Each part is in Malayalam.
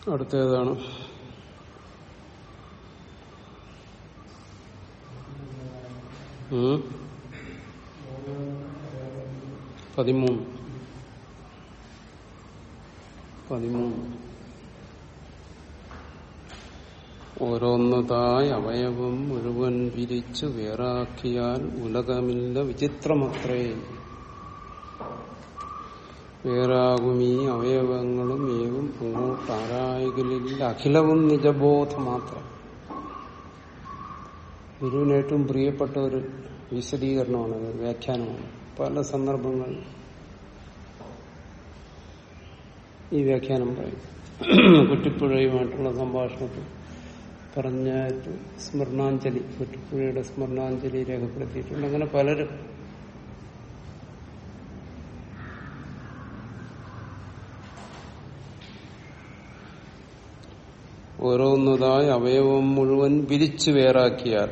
അടുത്തേതാണ് ഉം? പതിമൂന്ന് പതിമൂന്ന് ഓരോന്നതായി അവയവം മുഴുവൻ വിരിച്ചു വേറാക്കിയാൽ ഉലകമില്ല വിചിത്രമത്രേ വേറാകും ഈ അവയവങ്ങളും ഏവും അങ്ങോട്ട് ആരായകലില്ല അഖിലവും നിജബോധം മാത്രം ഗുരുവിന് ഏറ്റവും പ്രിയപ്പെട്ട ഒരു വിശദീകരണമാണ് ഒരു വ്യാഖ്യാനമാണ് പല സന്ദർഭങ്ങളിൽ ഈ വ്യാഖ്യാനം പറയും കുറ്റിപ്പുഴയുമായിട്ടുള്ള സംഭാഷണത്തിൽ പറഞ്ഞ സ്മരണാഞ്ജലി കുറ്റിപ്പുഴയുടെ സ്മരണാഞ്ജലി രേഖപ്പെടുത്തിയിട്ടുണ്ട് അങ്ങനെ പലരും ഓരോന്നതായി അവയവം മുഴുവൻ വിരിച്ചു വേറാക്കിയാൽ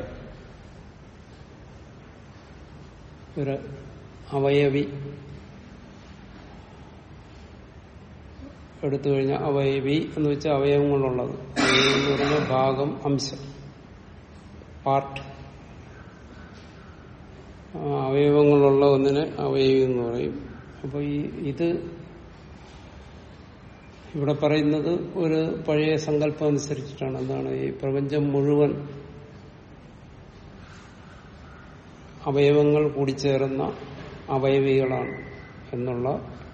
ഒരു അവയവി എടുത്തു കഴിഞ്ഞാൽ അവയവി എന്ന് വെച്ചാൽ അവയവങ്ങളുള്ളത് അവയവം എന്ന് പറഞ്ഞാൽ ഭാഗം അംശം പാർട്ട് അവയവങ്ങളുള്ള ഒന്നിനെ അവയവി എന്ന് പറയും അപ്പൊ ഈ ഇത് ഇവിടെ പറയുന്നത് ഒരു പഴയ സങ്കല്പം അനുസരിച്ചിട്ടാണ് എന്താണ് ഈ പ്രപഞ്ചം മുഴുവൻ അവയവങ്ങൾ കൂടിച്ചേർന്ന അവയവികളാണ് എന്നുള്ള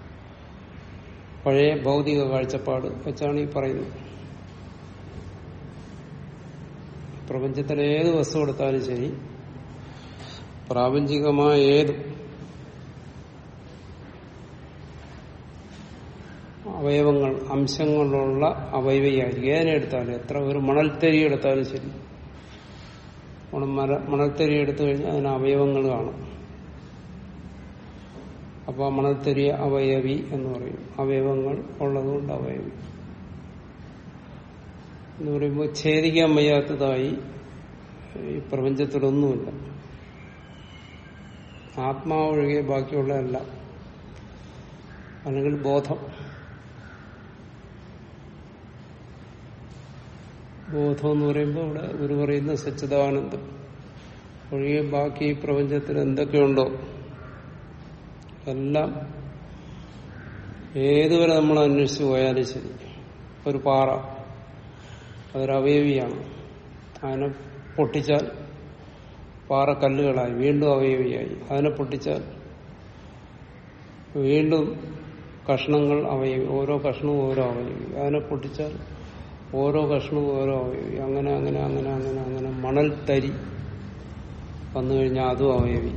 പഴയ ഭൗതിക കാഴ്ചപ്പാട് വെച്ചാണ് ഈ പറയുന്നത് പ്രപഞ്ചത്തിൽ ഏത് വസ്തു എടുത്താലും ശരി പ്രാപഞ്ചികമായ ഏത് അവയവങ്ങൾ അംശങ്ങളുള്ള അവയവിയായിരിക്കും ഏതിനെടുത്താലും എത്ര ഒരു മണൽത്തരി എടുത്താലും ശരി നമ്മൾ മര മണൽത്തരി എടുത്തു കഴിഞ്ഞാൽ അതിന് അവയവങ്ങൾ കാണും അപ്പോൾ മണൽത്തരി അവയവി എന്ന് പറയും അവയവങ്ങൾ ഉള്ളതുകൊണ്ട് അവയവി എന്ന് പറയുമ്പോൾ ഛേദിക്കാൻ വയ്യാത്തതായി ഈ പ്രപഞ്ചത്തിലൊന്നുമില്ല ആത്മാവൊഴികെ ബാക്കിയുള്ളതല്ല അല്ലെങ്കിൽ ബോധം ബോധം എന്ന് പറയുമ്പോൾ ഇവിടെ ഗുരു പറയുന്ന സച്ചിദാനന്ദം ഒഴികെ ബാക്കി ഈ പ്രപഞ്ചത്തിൽ എന്തൊക്കെയുണ്ടോ എല്ലാം ഏതുവരെ നമ്മൾ അന്വേഷിച്ചു പോയാലും ശരി ഒരു പാറ അതൊരു അവയവിയാണ് അതിനെ പൊട്ടിച്ചാൽ പാറ കല്ലുകളായി വീണ്ടും അവയവിയായി അതിനെ പൊട്ടിച്ചാൽ വീണ്ടും കഷ്ണങ്ങൾ അവയവി ഓരോ കഷ്ണവും ഓരോ അവയവി അതിനെ പൊട്ടിച്ചാൽ ഓരോ കഷ്ണവും ഓരോ അവയവി അങ്ങനെ അങ്ങനെ അങ്ങനെ അങ്ങനെ അങ്ങനെ മണൽ തരി വന്നു കഴിഞ്ഞാൽ അതും അവയവി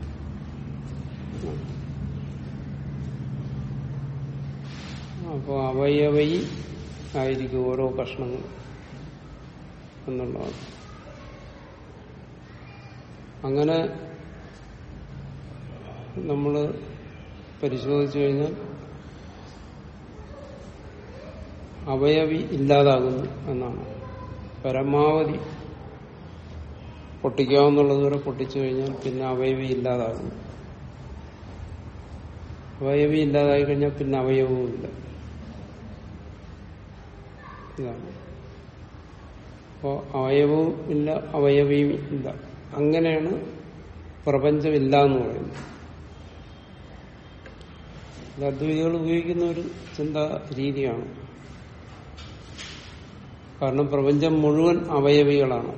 അപ്പോൾ അവയവയി ആയിരിക്കും ഓരോ കഷ്ണങ്ങൾ എന്നുള്ളതാണ് അങ്ങനെ നമ്മൾ പരിശോധിച്ചു കഴിഞ്ഞാൽ അവയവി ഇല്ലാതാകുന്നു എന്നാണ് പരമാവധി പൊട്ടിക്കാവുന്നുള്ളത് വരെ പൊട്ടിച്ചു കഴിഞ്ഞാൽ പിന്നെ അവയവി ഇല്ലാതാകുന്നു അവയവി ഇല്ലാതായി കഴിഞ്ഞാൽ പിന്നെ അവയവവും ഇല്ല ഇതാണ് അപ്പോ അവയവവും ഇല്ല അവയവിയും ഇല്ല അങ്ങനെയാണ് പ്രപഞ്ചമില്ല എന്ന് പറയുന്നത് ഇത് അദ്വൈതികൾ ഉപയോഗിക്കുന്ന ഒരു ചിന്താ രീതിയാണ് കാരണം പ്രപഞ്ചം മുഴുവൻ അവയവികളാണ്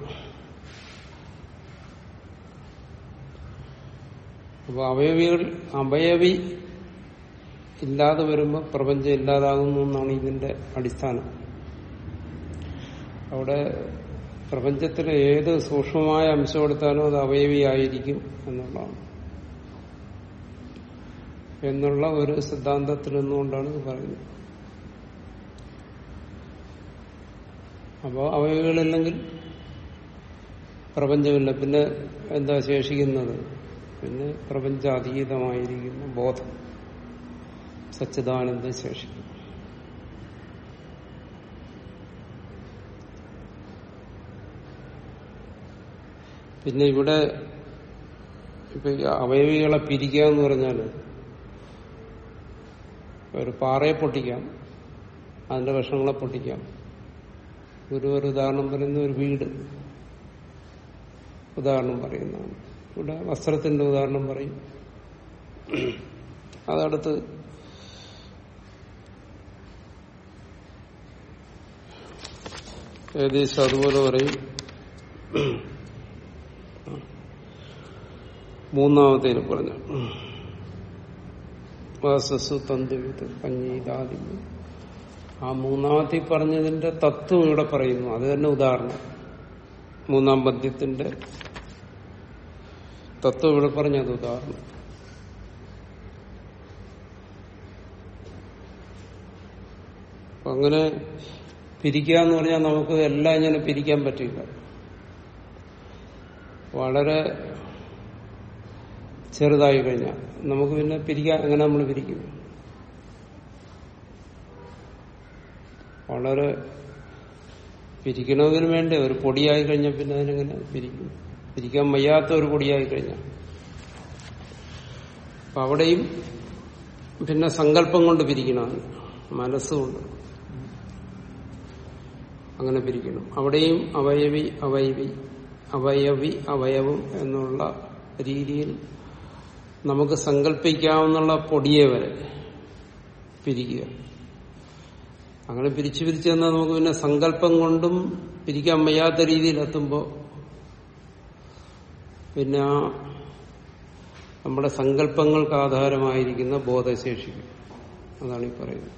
അപ്പോൾ അവയവികൾ അവയവി ഇല്ലാതെ വരുമ്പോൾ പ്രപഞ്ചം ഇല്ലാതാകുന്നു എന്നാണ് ഇതിന്റെ അടിസ്ഥാനം അവിടെ പ്രപഞ്ചത്തിലെ ഏത് സൂക്ഷ്മമായ അംശം എടുത്താലും അത് അവയവിയായിരിക്കും എന്നുള്ളതാണ് എന്നുള്ള ഒരു സിദ്ധാന്തത്തിൽ നിന്നുകൊണ്ടാണ് ഇത് പറയുന്നത് അപ്പോൾ അവയവികളില്ലെങ്കിൽ പ്രപഞ്ചമില്ല പിന്നെ എന്താ ശേഷിക്കുന്നത് പിന്നെ പ്രപഞ്ചാതീതമായിരിക്കുന്ന ബോധം സച്ചിദാനന്ദ ശേഷിക്കും പിന്നെ ഇവിടെ ഇപ്പൊ ഈ അവയവികളെ പിരിക്കുക എന്ന് പറഞ്ഞാൽ ഒരു പാറയെ പൊട്ടിക്കാം അതിന്റെ കഷ്ണങ്ങളെ പൊട്ടിക്കാം ഒരു ഒരു ഉദാഹരണം പറയുന്ന ഒരു വീട് ഉദാഹരണം പറയുന്നതാണ് ഇവിടെ വസ്ത്രത്തിന്റെ ഉദാഹരണം പറയും അതടുത്ത് ഏകദേശം അതുപോലെ പറയും മൂന്നാമത്തേന് പറഞ്ഞു വാസസ് തന്തുവിത് കഞ്ഞീതാദി ആ മൂന്നാമത്തെ പറഞ്ഞതിന്റെ തത്വം ഇവിടെ പറയുന്നു അത് തന്നെ ഉദാഹരണം മൂന്നാം പദ്യത്തിന്റെ തത്വം ഇവിടെ പറഞ്ഞത് ഉദാഹരണം അപ്പൊ അങ്ങനെ പിരിക്കുക എന്ന് പറഞ്ഞാൽ നമുക്ക് എല്ലാം ഇങ്ങനെ പിരിക്കാൻ പറ്റില്ല വളരെ ചെറുതായി കഴിഞ്ഞാൽ നമുക്ക് പിന്നെ പിരിക്കാൻ എങ്ങനെ നമ്മൾ പിരിക്കും വളരെ പിരിക്കണമെങ്കിലും വേണ്ടേ ഒരു പൊടിയായി കഴിഞ്ഞാൽ പിന്നെ അതിനെങ്ങനെ പിരിക്കും പിരിക്കാൻ വയ്യാത്ത ഒരു പൊടിയായി കഴിഞ്ഞാൽ അപ്പൊ അവിടെയും പിന്നെ സങ്കല്പം കൊണ്ട് പിരിക്കണം മനസ്സുകൊണ്ട് അങ്ങനെ പിരിക്കണം അവിടെയും അവയവി അവയവി അവയവി അവയവം എന്നുള്ള രീതിയിൽ നമുക്ക് സങ്കല്പിക്കാവുന്ന പൊടിയെ വരെ പിരിക്കുക അങ്ങനെ പിരിച്ചു പിരിച്ചു തന്നാൽ നമുക്ക് പിന്നെ സങ്കല്പം കൊണ്ടും പിരിക്കാൻ വയ്യാത്ത രീതിയിൽ എത്തുമ്പോൾ പിന്നെ ആ നമ്മുടെ സങ്കല്പങ്ങൾക്ക് ആധാരമായിരിക്കുന്ന ബോധശേഷിക്കും അതാണ് ഈ പറയുന്നത്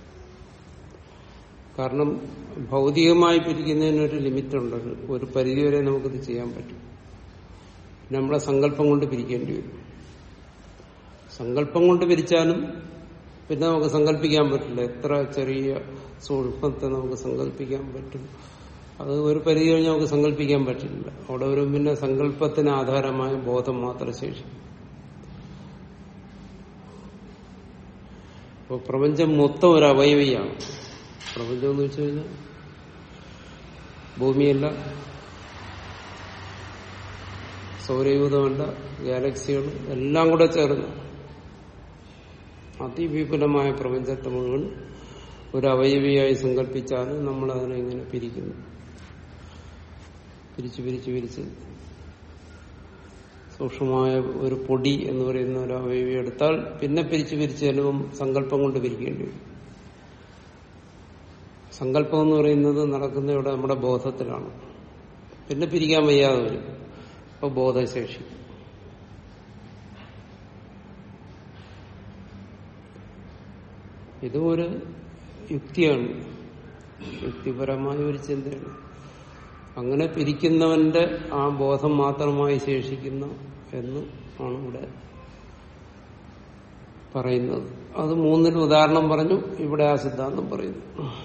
കാരണം ഭൗതികമായി പിരിക്കുന്നതിനൊരു ലിമിറ്റുണ്ട് ഒരു പരിധിവരെ നമുക്കിത് ചെയ്യാൻ പറ്റും പിന്നെ നമ്മളെ സങ്കല്പം കൊണ്ട് പിരിക്കേണ്ടി വരും സങ്കല്പം കൊണ്ട് പിരിച്ചാലും പിന്നെ നമുക്ക് സങ്കല്പിക്കാൻ പറ്റില്ല എത്ര ചെറിയ സൂക്ഷ്മത്തെ നമുക്ക് സങ്കല്പിക്കാൻ പറ്റും അത് ഒരു പരിധി കഴിഞ്ഞാൽ നമുക്ക് സങ്കല്പിക്കാൻ പറ്റില്ല അവിടെ ഒരു പിന്നെ സങ്കല്പത്തിന് ആധാരമായ ബോധം മാത്രം ശേഷിക്കും അപ്പോൾ പ്രപഞ്ചം മൊത്തം ഒരു അവയവിയാണ് പ്രപഞ്ചം എന്ന് വെച്ച് കഴിഞ്ഞാൽ ഭൂമിയല്ല സൗരയൂഥമല്ല ഗാലക്സികൾ എല്ലാം കൂടെ ചേർന്ന് അതിവിപുലമായ പ്രപഞ്ചത്തെ മുഴുവൻ ഒരു അവയവിയായി സങ്കല്പിച്ചാൽ നമ്മൾ അതിനെ ഇങ്ങനെ പിരിക്കുന്നു പിരിച്ച് പിരിച്ച് പിരിച്ച് സൂക്ഷ്മമായ ഒരു പൊടി എന്ന് പറയുന്ന ഒരു അവയവി എടുത്താൽ പിന്നെ പിരിച്ച് പിരിച്ച് ചെലവും സങ്കല്പം കൊണ്ട് പിരിക്കേണ്ടി വരും സങ്കല്പം എന്ന് പറയുന്നത് നടക്കുന്ന ഇവിടെ നമ്മുടെ ബോധത്തിലാണ് പിന്നെ പിരിക്കാൻ വയ്യാതെ വരും അപ്പൊ ബോധശേഷി ഇതും ഒരു യുക്തിയാണ് യുക്തിപരമായ ഒരു ചിന്തയാണ് അങ്ങനെ പിരിക്കുന്നവന്റെ ആ ബോധം മാത്രമായി ശേഷിക്കുന്ന എന്ന് ആണ് ഇവിടെ പറയുന്നത് അത് മൂന്നിന് ഉദാഹരണം പറഞ്ഞു ഇവിടെ ആ സിദ്ധാന്തം പറയുന്നു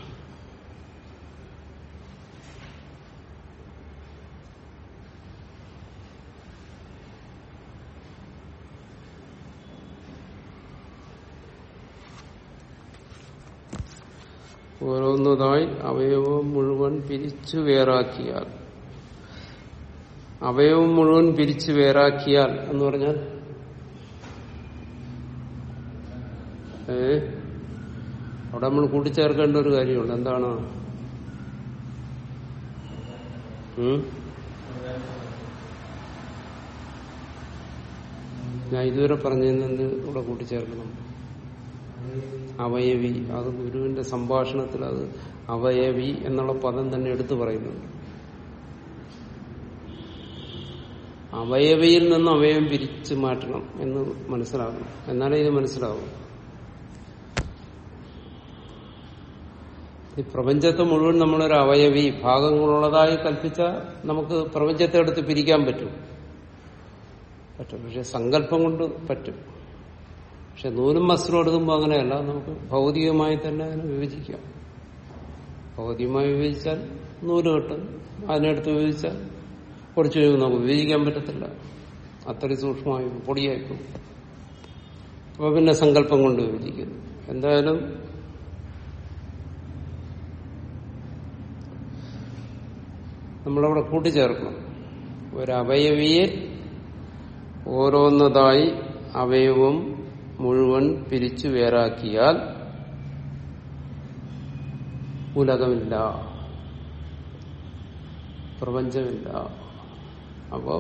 ഓരോന്നതായി അവയവം മുഴുവൻ പിരിച്ചു വേറാക്കിയാൽ അവയവം മുഴുവൻ പിരിച്ചു വേറാക്കിയാൽ എന്ന് പറഞ്ഞാൽ ഏ അവിടെ നമ്മൾ കൂട്ടിച്ചേർക്കേണ്ട ഒരു കാര്യമുണ്ട് എന്താണ് ഉം? ഞാൻ ഇതുവരെ പറഞ്ഞതെന്ന് ഇവിടെ കൂട്ടിച്ചേർക്കണം അവയവി അത് ഗുരുവിന്റെ സംഭാഷണത്തിൽ അത് അവയവി എന്നുള്ള പദം തന്നെ എടുത്തു പറയുന്നുണ്ട് അവയവിയിൽ നിന്ന് അവയവം പിരിച്ചു മാറ്റണം എന്ന് മനസ്സിലാക്കണം എന്നാലേ ഇത് മനസ്സിലാവും ഈ പ്രപഞ്ചത്തെ മുഴുവൻ നമ്മളൊരു അവയവി ഭാഗങ്ങളുള്ളതായി കൽപ്പിച്ച നമുക്ക് പ്രപഞ്ചത്തെ എടുത്ത് പിരിക്കാൻ പറ്റും പറ്റും പക്ഷെ സങ്കല്പം കൊണ്ട് പറ്റും പക്ഷെ നൂലും വസ്ത്രം എടുക്കുമ്പോൾ അങ്ങനെയല്ല നമുക്ക് ഭൗതികമായി തന്നെ അതിനെ വിഭജിക്കാം ഭൗതികമായി വിഭജിച്ചാൽ നൂല് കെട്ടും അതിനെടുത്ത് വിഭജിച്ചാൽ കുറച്ച് കഴിയുമ്പോൾ നമുക്ക് വിഭജിക്കാൻ പറ്റത്തില്ല അത്രയും സൂക്ഷ്മമായി പൊടിയായിപ്പോ അപ്പൊ പിന്നെ സങ്കല്പം കൊണ്ട് വിഭജിക്കുന്നു എന്തായാലും നമ്മളവിടെ കൂട്ടിച്ചേർക്കണം ഒരവയവിയെ ഓരോന്നതായി അവയവം മുഴുവൻ പിരിച്ചു വേറാക്കിയാൽ ഉലകമില്ല പ്രപഞ്ചമില്ല അപ്പോ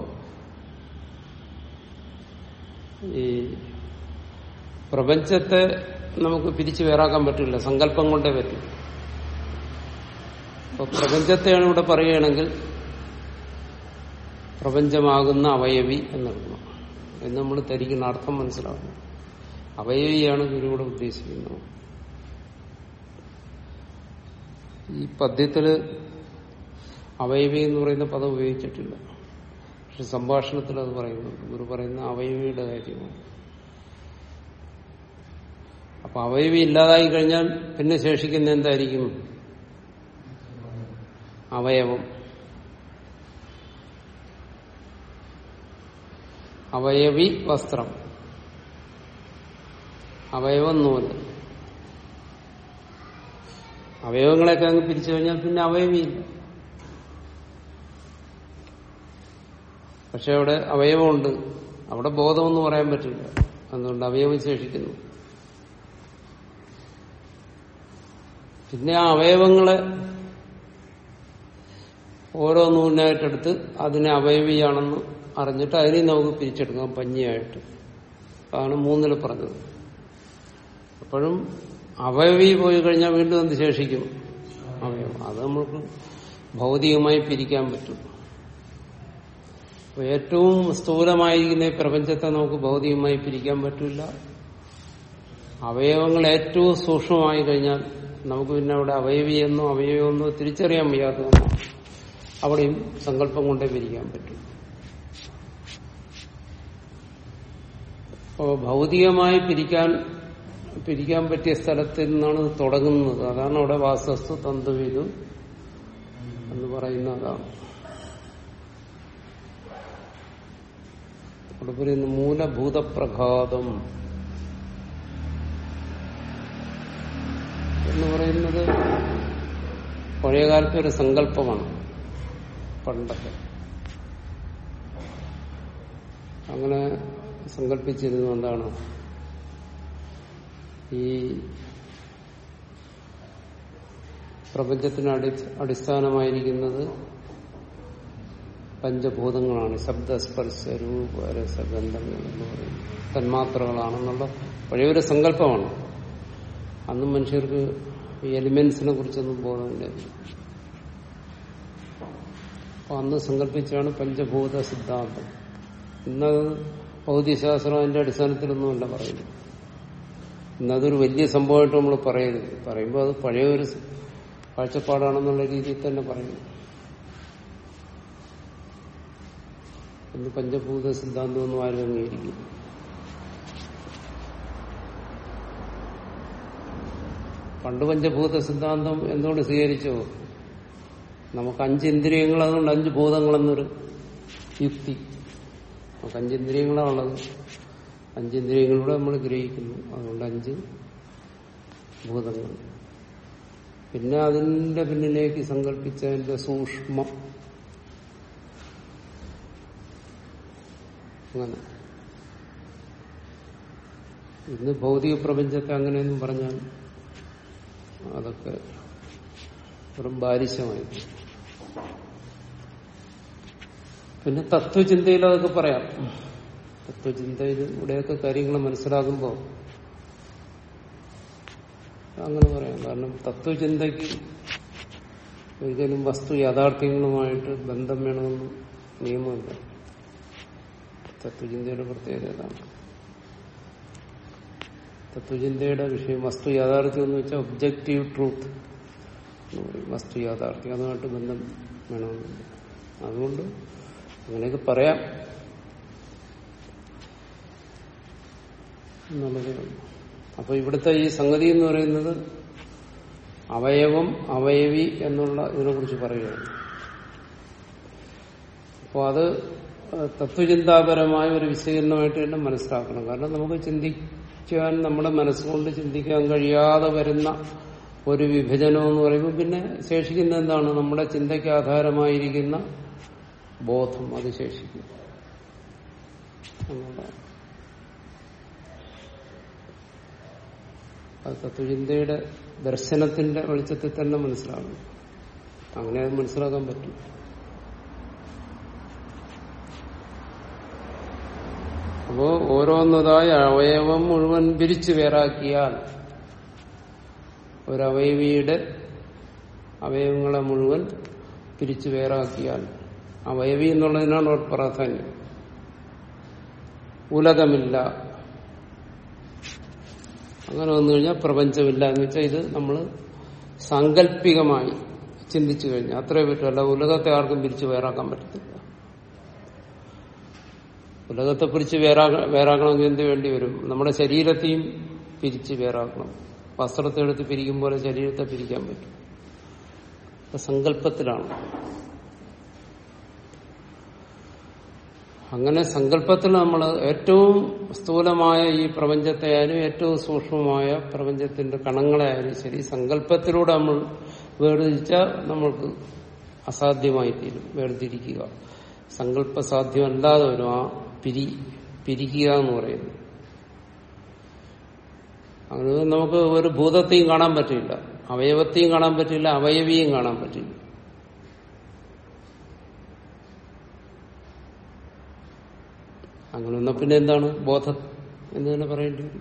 ഈ പ്രപഞ്ചത്തെ നമുക്ക് പിരിച്ചു വേറാക്കാൻ പറ്റില്ല സങ്കല്പം കൊണ്ടേ പറ്റും അപ്പൊ പ്രപഞ്ചത്തെയാണ് ഇവിടെ പറയുകയാണെങ്കിൽ പ്രപഞ്ചമാകുന്ന അവയവി എന്നെടുക്കണം എന്ന് നമ്മൾ ധരിക്കുന്ന അർത്ഥം മനസ്സിലാക്കണം അവയവിയാണ് ഗുരുവിടെ ഉദ്ദേശിക്കുന്നത് ഈ പദ്യത്തില് അവയവി എന്ന് പറയുന്ന പദം ഉപയോഗിച്ചിട്ടില്ല പക്ഷെ സംഭാഷണത്തിൽ അത് പറയുന്നുണ്ട് ഗുരു പറയുന്ന അവയവിയുടെ കാര്യമാണ് അപ്പൊ അവയവി ഇല്ലാതായി കഴിഞ്ഞാൽ പിന്നെ ശേഷിക്കുന്ന എന്തായിരിക്കും അവയവം അവയവി വസ്ത്രം അവയവം നൂല് അവയവങ്ങളെയൊക്കെ അങ്ങ് പിരിച്ചു കഴിഞ്ഞാൽ പിന്നെ അവയവിയില്ല പക്ഷെ അവിടെ അവയവമുണ്ട് അവിടെ ബോധമൊന്നും പറയാൻ പറ്റില്ല അതുകൊണ്ട് അവയവം ശേഷിക്കുന്നു പിന്നെ ആ അവയവങ്ങളെ ഓരോ നൂലിനായിട്ടെടുത്ത് അതിനെ അവയവിയാണെന്ന് അറിഞ്ഞിട്ട് അതിനെ നമുക്ക് പിരിച്ചെടുക്കാം പഞ്ഞിയായിട്ട് അതാണ് മൂന്നിൽ പറഞ്ഞത് അപ്പോഴും അവയവി പോയി കഴിഞ്ഞാൽ വീണ്ടും എന്ത് ശേഷിക്കും അവയവം അത് നമുക്ക് ഭൗതികമായി പിരിക്കാൻ പറ്റും അപ്പൊ ഏറ്റവും സ്ഥൂലമായിരിക്കുന്ന ഈ പ്രപഞ്ചത്തെ നമുക്ക് ഭൗതികമായി പിരിക്കാൻ പറ്റില്ല അവയവങ്ങൾ ഏറ്റവും സൂക്ഷ്മമായി കഴിഞ്ഞാൽ നമുക്ക് പിന്നെ അവിടെ അവയവിയെന്നോ അവയവമെന്നോ തിരിച്ചറിയാൻ വയ്യാത്തതെന്നോ അവിടെയും സങ്കല്പം കൊണ്ടേ പിരിക്കാൻ പറ്റും അപ്പോൾ ഭൗതികമായി പിരിക്കാൻ പിരിക്കാൻ പറ്റിയ സ്ഥലത്തിൽ നിന്നാണ് ഇത് തുടങ്ങുന്നത് അതാണ് അവിടെ വാസസ്തു തന്തുവിതു എന്ന് പറയുന്ന അതാണ് അവിടെ പറയുന്ന മൂലഭൂതപ്രഘാതം എന്ന് പറയുന്നത് പഴയകാലത്തെ ഒരു സങ്കല്പമാണ് പണ്ടൊക്കെ അങ്ങനെ സങ്കല്പിച്ചിരുന്നു എന്താണ് ഈ പ്രപഞ്ചത്തിന് അടി അടിസ്ഥാനമായിരിക്കുന്നത് പഞ്ചഭൂതങ്ങളാണ് ശബ്ദസ്പർശ രൂപ രസഗന്ധങ്ങൾ എന്ന് പറയുന്നത് തന്മാത്രകളാണെന്നുള്ള പഴയൊരു സങ്കല്പമാണ് അന്നും മനുഷ്യർക്ക് ഈ എലിമെന്റ്സിനെ കുറിച്ചൊന്നും ബോധമില്ല അപ്പൊ അന്ന് സങ്കല്പിച്ചാണ് പഞ്ചഭൂത സിദ്ധാന്തം ഇന്നത് ഭൗതികശാസ്ത്രം അതിന്റെ അടിസ്ഥാനത്തിലൊന്നുമല്ല പറയുന്നത് ഇന്നതൊരു വലിയ സംഭവമായിട്ട് നമ്മൾ പറയരുത് പറയുമ്പോൾ അത് പഴയ ഒരു കാഴ്ചപ്പാടാണെന്നുള്ള രീതിയിൽ തന്നെ പറയുന്നു ഇന്ന് പഞ്ചഭൂത സിദ്ധാന്തമൊന്നും ആരും അംഗീകരിക്കും പണ്ട് പഞ്ചഭൂത സിദ്ധാന്തം എന്തുകൊണ്ട് സ്വീകരിച്ചോ നമുക്ക് അഞ്ച് ഇന്ദ്രിയങ്ങൾ അതുകൊണ്ട് അഞ്ച് ഭൂതങ്ങളെന്നൊരു യുക്തി നമുക്ക് അഞ്ച് ഇന്ദ്രിയങ്ങളാണുള്ളത് അഞ്ച് ഇന്ദ്രിയങ്ങളിലൂടെ നമ്മൾ ഗ്രഹിക്കുന്നു അതുകൊണ്ട് അഞ്ച് ഭൂതങ്ങൾ പിന്നെ അതിന്റെ പിന്നിലേക്ക് സങ്കല്പിച്ചതിന്റെ സൂക്ഷ്മം അങ്ങനെ ഇന്ന് ഭൗതിക പ്രപഞ്ചത്തെ അങ്ങനെയൊന്നും പറഞ്ഞാൽ അതൊക്കെ വെറും ബാലിശമായി പിന്നെ തത്വചിന്തയിൽ അതൊക്കെ പറയാം തത്വചിന്തയിൽ ഇവിടെയൊക്കെ കാര്യങ്ങൾ മനസ്സിലാകുമ്പോൾ അങ്ങനെ പറയാം കാരണം തത്വചിന്തയ്ക്ക് ഒരിക്കലും വസ്തു യാഥാർത്ഥ്യങ്ങളുമായിട്ട് ബന്ധം വേണമെന്ന് നിയമമില്ല തത്വചിന്തയുടെ പ്രത്യേകത ഇതാണ് തത്വചിന്തയുടെ വിഷയം വസ്തു യാഥാർത്ഥ്യം എന്ന് വെച്ചാൽ ഒബ്ജക്റ്റീവ് ട്രൂത്ത് എന്ന് പറയും വസ്തു യാഥാർത്ഥ്യം അതുമായിട്ട് ബന്ധം വേണമെന്നില്ല അതുകൊണ്ട് അങ്ങനെയൊക്കെ പറയാം എന്നുള്ളതേ ഉള്ളൂ അപ്പൊ ഇവിടുത്തെ ഈ സംഗതി എന്ന് പറയുന്നത് അവയവം അവയവി എന്നുള്ള ഇതിനെ കുറിച്ച് പറയുകയാണ് അപ്പോൾ അത് തത്വചിന്താപരമായ ഒരു വിശകലനമായിട്ട് തന്നെ മനസ്സിലാക്കണം കാരണം നമുക്ക് ചിന്തിക്കാൻ നമ്മുടെ മനസ്സുകൊണ്ട് ചിന്തിക്കാൻ കഴിയാതെ വരുന്ന ഒരു വിഭജനം എന്ന് പറയുമ്പോൾ പിന്നെ ശേഷിക്കുന്ന എന്താണ് നമ്മുടെ ചിന്തയ്ക്ക് ആധാരമായിരിക്കുന്ന ബോധം അത് ശേഷിക്കും എന്നുള്ളതാണ് അത് തത്വചിന്തയുടെ ദർശനത്തിന്റെ വെളിച്ചത്തിൽ തന്നെ മനസ്സിലാകും അങ്ങനെ അത് മനസ്സിലാക്കാൻ പറ്റും അപ്പോ ഓരോന്നതായ അവയവം മുഴുവൻ പിരിച്ചു വേറാക്കിയാൽ ഒരവയവിയുടെ അവയവങ്ങളെ മുഴുവൻ പിരിച്ചു വേറാക്കിയാൽ അവയവി എന്നുള്ളതിനാണ് ഒരു പ്രാധാന്യം ഉലകമില്ല അങ്ങനെ വന്നു കഴിഞ്ഞാൽ പ്രപഞ്ചമില്ല എന്ന് വെച്ചാൽ ഇത് നമ്മൾ സാങ്കല്പികമായി ചിന്തിച്ചു കഴിഞ്ഞാൽ അത്രേ പറ്റും അല്ല ഉലകത്തെ ആർക്കും പിരിച്ചു വേറാക്കാൻ പറ്റത്തില്ല ഉലകത്തെ പിരിച്ച് വേറാ വേറാക്കണമെങ്കിൽ എന്ത് വേണ്ടി വരും നമ്മുടെ ശരീരത്തെയും പിരിച്ച് വേറാക്കണം വസ്ത്രത്തെ എടുത്ത് പിരിക്കും പോലെ ശരീരത്തെ പിരിക്കാൻ പറ്റും അത് സങ്കല്പത്തിലാണ് അങ്ങനെ സങ്കല്പത്തിൽ നമ്മൾ ഏറ്റവും സ്ഥൂലമായ ഈ പ്രപഞ്ചത്തെ ആയാലും ഏറ്റവും സൂക്ഷ്മമായ പ്രപഞ്ചത്തിന്റെ കണങ്ങളായാലും ശരി സങ്കല്പത്തിലൂടെ നമ്മൾ വേർതിരിച്ചാൽ നമ്മൾക്ക് അസാധ്യമായി തീരും വേർതിരിക്കുക സങ്കല്പ സാധ്യമല്ലാതെ വരും ആ പിരി പിരിക്കുക എന്ന് പറയുന്നത് അങ്ങനെ നമുക്ക് ഒരു ഭൂതത്തെയും കാണാൻ പറ്റില്ല അവയവത്തെയും കാണാൻ പറ്റില്ല അവയവിയും കാണാൻ പറ്റില്ല അങ്ങനെ വന്ന പിന്നെ എന്താണ് ബോധം എന്ന് തന്നെ പറയേണ്ടി വരും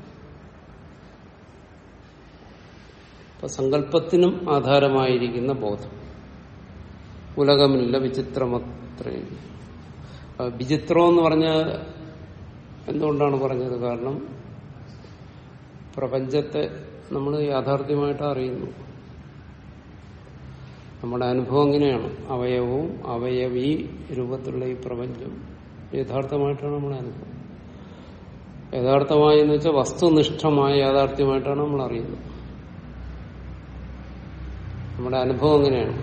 അപ്പൊ സങ്കല്പത്തിനും ആധാരമായിരിക്കുന്ന ബോധം ഉലകമില്ല വിചിത്രമത്രേ വിചിത്രം എന്ന് പറഞ്ഞ എന്തുകൊണ്ടാണ് പറഞ്ഞത് കാരണം പ്രപഞ്ചത്തെ നമ്മൾ യാഥാർത്ഥ്യമായിട്ട് അറിയുന്നു നമ്മുടെ അനുഭവം എങ്ങനെയാണ് അവയവവും അവയവീ രൂപത്തിലുള്ള ഈ പ്രപഞ്ചം യഥാർത്ഥമായിട്ടാണ് നമ്മുടെ അനുഭവം യഥാർത്ഥമായി എന്ന് വെച്ചാൽ വസ്തുനിഷ്ഠമായ യാഥാർത്ഥ്യമായിട്ടാണ് നമ്മൾ അറിയുന്നത് നമ്മുടെ അനുഭവം എങ്ങനെയാണ്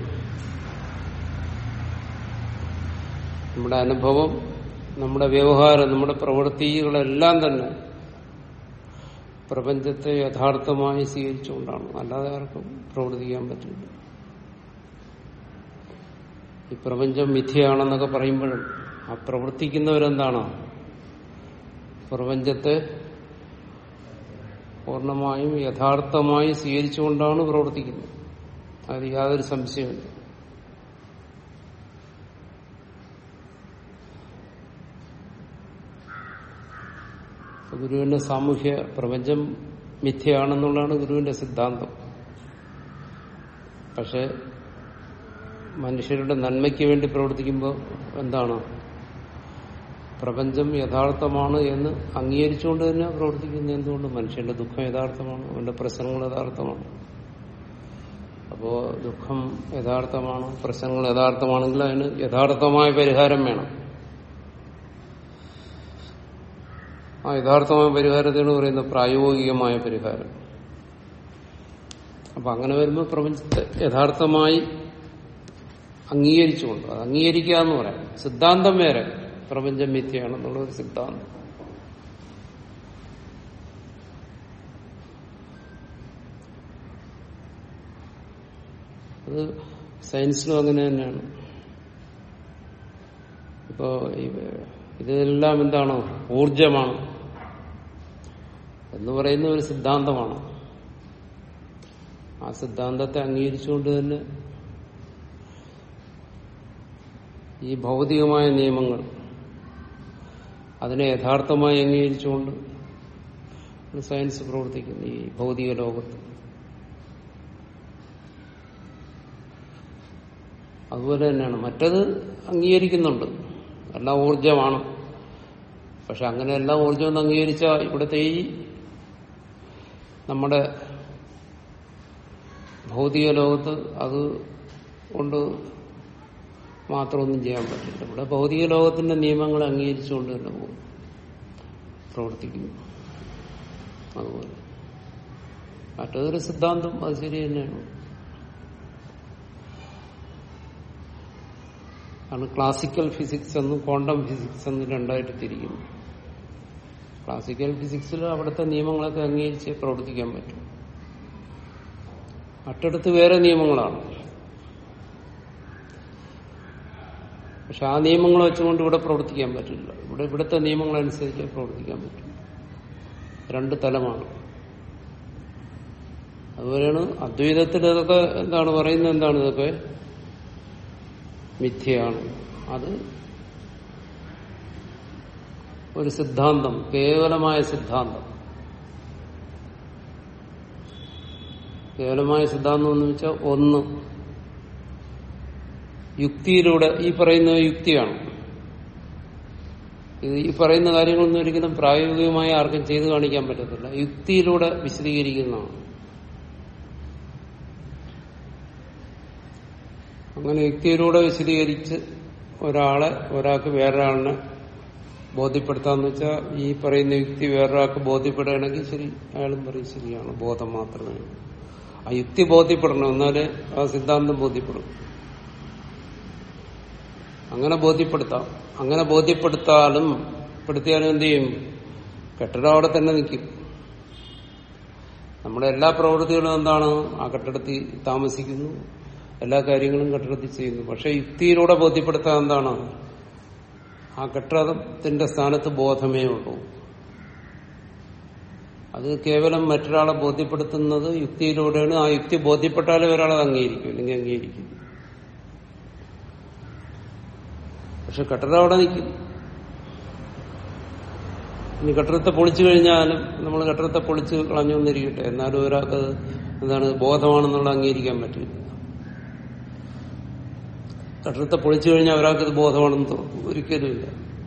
നമ്മുടെ അനുഭവം നമ്മുടെ വ്യവഹാരം നമ്മുടെ പ്രവൃത്തികളെല്ലാം തന്നെ പ്രപഞ്ചത്തെ യഥാർത്ഥമായി സ്വീകരിച്ചുകൊണ്ടാണ് അല്ലാതെ ആർക്കും പ്രവർത്തിക്കാൻ പറ്റില്ല ഈ പ്രപഞ്ചം മിഥ്യയാണെന്നൊക്കെ പറയുമ്പോഴും ആ പ്രവർത്തിക്കുന്നവരെന്താണോ പ്രപഞ്ചത്തെ പൂർണ്ണമായും യഥാർത്ഥമായി സ്വീകരിച്ചുകൊണ്ടാണ് പ്രവർത്തിക്കുന്നത് അതിൽ യാതൊരു സംശയമില്ല ഗുരുവിന്റെ സാമൂഹ്യ പ്രപഞ്ചം മിഥ്യയാണെന്നുള്ളതാണ് ഗുരുവിന്റെ സിദ്ധാന്തം പക്ഷെ മനുഷ്യരുടെ നന്മയ്ക്ക് വേണ്ടി പ്രവർത്തിക്കുമ്പോൾ എന്താണ് പ്രപഞ്ചം യഥാർത്ഥമാണ് എന്ന് അംഗീകരിച്ചുകൊണ്ട് തന്നെ പ്രവർത്തിക്കുന്നത് എന്തുകൊണ്ട് മനുഷ്യന്റെ ദുഃഖം യഥാർത്ഥമാണ് അവന്റെ പ്രശ്നങ്ങൾ യഥാർത്ഥമാണ് അപ്പോ ദുഃഖം യഥാർത്ഥമാണ് പ്രശ്നങ്ങൾ യഥാർത്ഥമാണെങ്കിൽ അതിന് യഥാർത്ഥമായ പരിഹാരം വേണം ആ യഥാർത്ഥമായ പരിഹാരത്തെയാണ് പറയുന്നത് പ്രായോഗികമായ പരിഹാരം അപ്പൊ അങ്ങനെ വരുമ്പോൾ പ്രപഞ്ചത്തെ യഥാർത്ഥമായി അംഗീകരിച്ചുകൊണ്ട് അത് അംഗീകരിക്കുക എന്ന് പറയാം സിദ്ധാന്തം വേറെ പ്രപഞ്ചം മിഥ്യയാണെന്നുള്ള ഒരു സിദ്ധാന്തം അത് സയൻസിലും അങ്ങനെ തന്നെയാണ് ഇപ്പോ ഇതെല്ലാം എന്താണ് ഊർജമാണ് എന്ന് പറയുന്ന ഒരു സിദ്ധാന്തമാണ് ആ സിദ്ധാന്തത്തെ അംഗീകരിച്ചുകൊണ്ട് തന്നെ ഈ ഭൗതികമായ നിയമങ്ങൾ അതിനെ യഥാർത്ഥമായി അംഗീകരിച്ചുകൊണ്ട് സയൻസ് പ്രവർത്തിക്കുന്നു ഈ ഭൗതിക ലോകത്ത് അതുപോലെ തന്നെയാണ് മറ്റത് അംഗീകരിക്കുന്നുണ്ട് എല്ലാം ഊർജമാണ് പക്ഷെ അങ്ങനെ എല്ലാം ഊർജം എന്ന് അംഗീകരിച്ച ഇവിടുത്തെ ഈ നമ്മുടെ ഭൗതിക ലോകത്ത് അത് കൊണ്ട് മാത്രമൊന്നും ചെയ്യാൻ പറ്റില്ല ഇവിടെ ഭൗതിക ലോകത്തിന്റെ നിയമങ്ങൾ അംഗീകരിച്ചുകൊണ്ട് തന്നെ പോകും പ്രവർത്തിക്കുന്നു അതുപോലെ മറ്റതൊരു സിദ്ധാന്തം അത് ശരി തന്നെയാണ് കാരണം ക്ലാസിക്കൽ ഫിസിക്സ് എന്നും ക്വാണ്ടം ഫിസിക്സ് എന്നും രണ്ടായിട്ട് തിരിക്കുന്നു ക്ലാസിക്കൽ ഫിസിക്സിൽ അവിടുത്തെ നിയമങ്ങളൊക്കെ അംഗീകരിച്ച് പ്രവർത്തിക്കാൻ പറ്റും മറ്റടുത്ത് വേറെ നിയമങ്ങളാണ് പക്ഷെ ആ നിയമങ്ങൾ വെച്ചുകൊണ്ട് ഇവിടെ പ്രവർത്തിക്കാൻ പറ്റില്ല ഇവിടെ ഇവിടുത്തെ നിയമങ്ങളനുസരിച്ച് പ്രവർത്തിക്കാൻ പറ്റും രണ്ട് തലമാണ് അതുപോലെയാണ് അദ്വൈതത്തിൽ ഇതൊക്കെ എന്താണ് പറയുന്നത് എന്താണ് ഇതൊക്കെ മിഥ്യയാണ് അത് ഒരു സിദ്ധാന്തം കേവലമായ സിദ്ധാന്തം കേവലമായ സിദ്ധാന്തം എന്ന് വെച്ചാൽ ഒന്ന് യുക്തിയിലൂടെ ഈ പറയുന്ന യുക്തിയാണ് ഇത് ഈ പറയുന്ന കാര്യങ്ങളൊന്നും ഒരിക്കലും പ്രായോഗികമായി ആർക്കും ചെയ്തു കാണിക്കാൻ പറ്റത്തില്ല യുക്തിയിലൂടെ വിശദീകരിക്കുന്നതാണ് അങ്ങനെ യുക്തിയിലൂടെ വിശദീകരിച്ച് ഒരാളെ ഒരാൾക്ക് വേറൊരാളിനെ ബോധ്യപ്പെടുത്താന്ന് വെച്ചാൽ ഈ പറയുന്ന യുക്തി വേറൊരാൾക്ക് ബോധ്യപ്പെടുകയാണെങ്കിൽ ശരി അയാളും പറയും ശരിയാണ് ബോധം മാത്രമേ ഉള്ളൂ. ആ യുക്തി ബോധ്യപ്പെടണം എന്നാലേ ആ സിദ്ധാന്തം ബോധ്യപ്പെടും അങ്ങനെ ബോധ്യപ്പെടുത്താം അങ്ങനെ ബോധ്യപ്പെടുത്താലും പെടുത്തിയാലും എന്ത് ചെയ്യും കെട്ടിടം അവിടെ തന്നെ നിൽക്കും നമ്മുടെ എല്ലാ പ്രവൃത്തികളും എന്താണ് ആ കെട്ടിടത്തിൽ താമസിക്കുന്നു എല്ലാ കാര്യങ്ങളും കെട്ടിടത്തിൽ ചെയ്യുന്നു പക്ഷെ യുക്തിയിലൂടെ ബോധ്യപ്പെടുത്താൻ എന്താണ് ആ കെട്ടിടത്തിന്റെ സ്ഥാനത്ത് ബോധമേ ഉള്ളൂ അത് കേവലം മറ്റൊരാളെ ബോധ്യപ്പെടുത്തുന്നത് യുക്തിയിലൂടെയാണ് ആ യുക്തി ബോധ്യപ്പെട്ടാലേ ഒരാളത് അംഗീകരിക്കും അല്ലെങ്കിൽ അംഗീകരിക്കും പക്ഷെ കെട്ടിടം അവിടെ നിൽക്കും ഇനി കെട്ടിടത്തെ പൊളിച്ചു കഴിഞ്ഞാലും നമ്മൾ കെട്ടിടത്തെ പൊളിച്ച് കളഞ്ഞു വന്നിരിക്കട്ടെ എന്നാലും ഒരാൾക്ക് അത് എന്താണ് ബോധമാണെന്നുള്ള അംഗീകരിക്കാൻ പറ്റില്ല കെട്ടിടത്തെ പൊളിച്ചു കഴിഞ്ഞാൽ ഒരാൾക്ക് ഇത് ബോധമാണെന്ന് തോന്നും ഒരിക്കലുമില്ല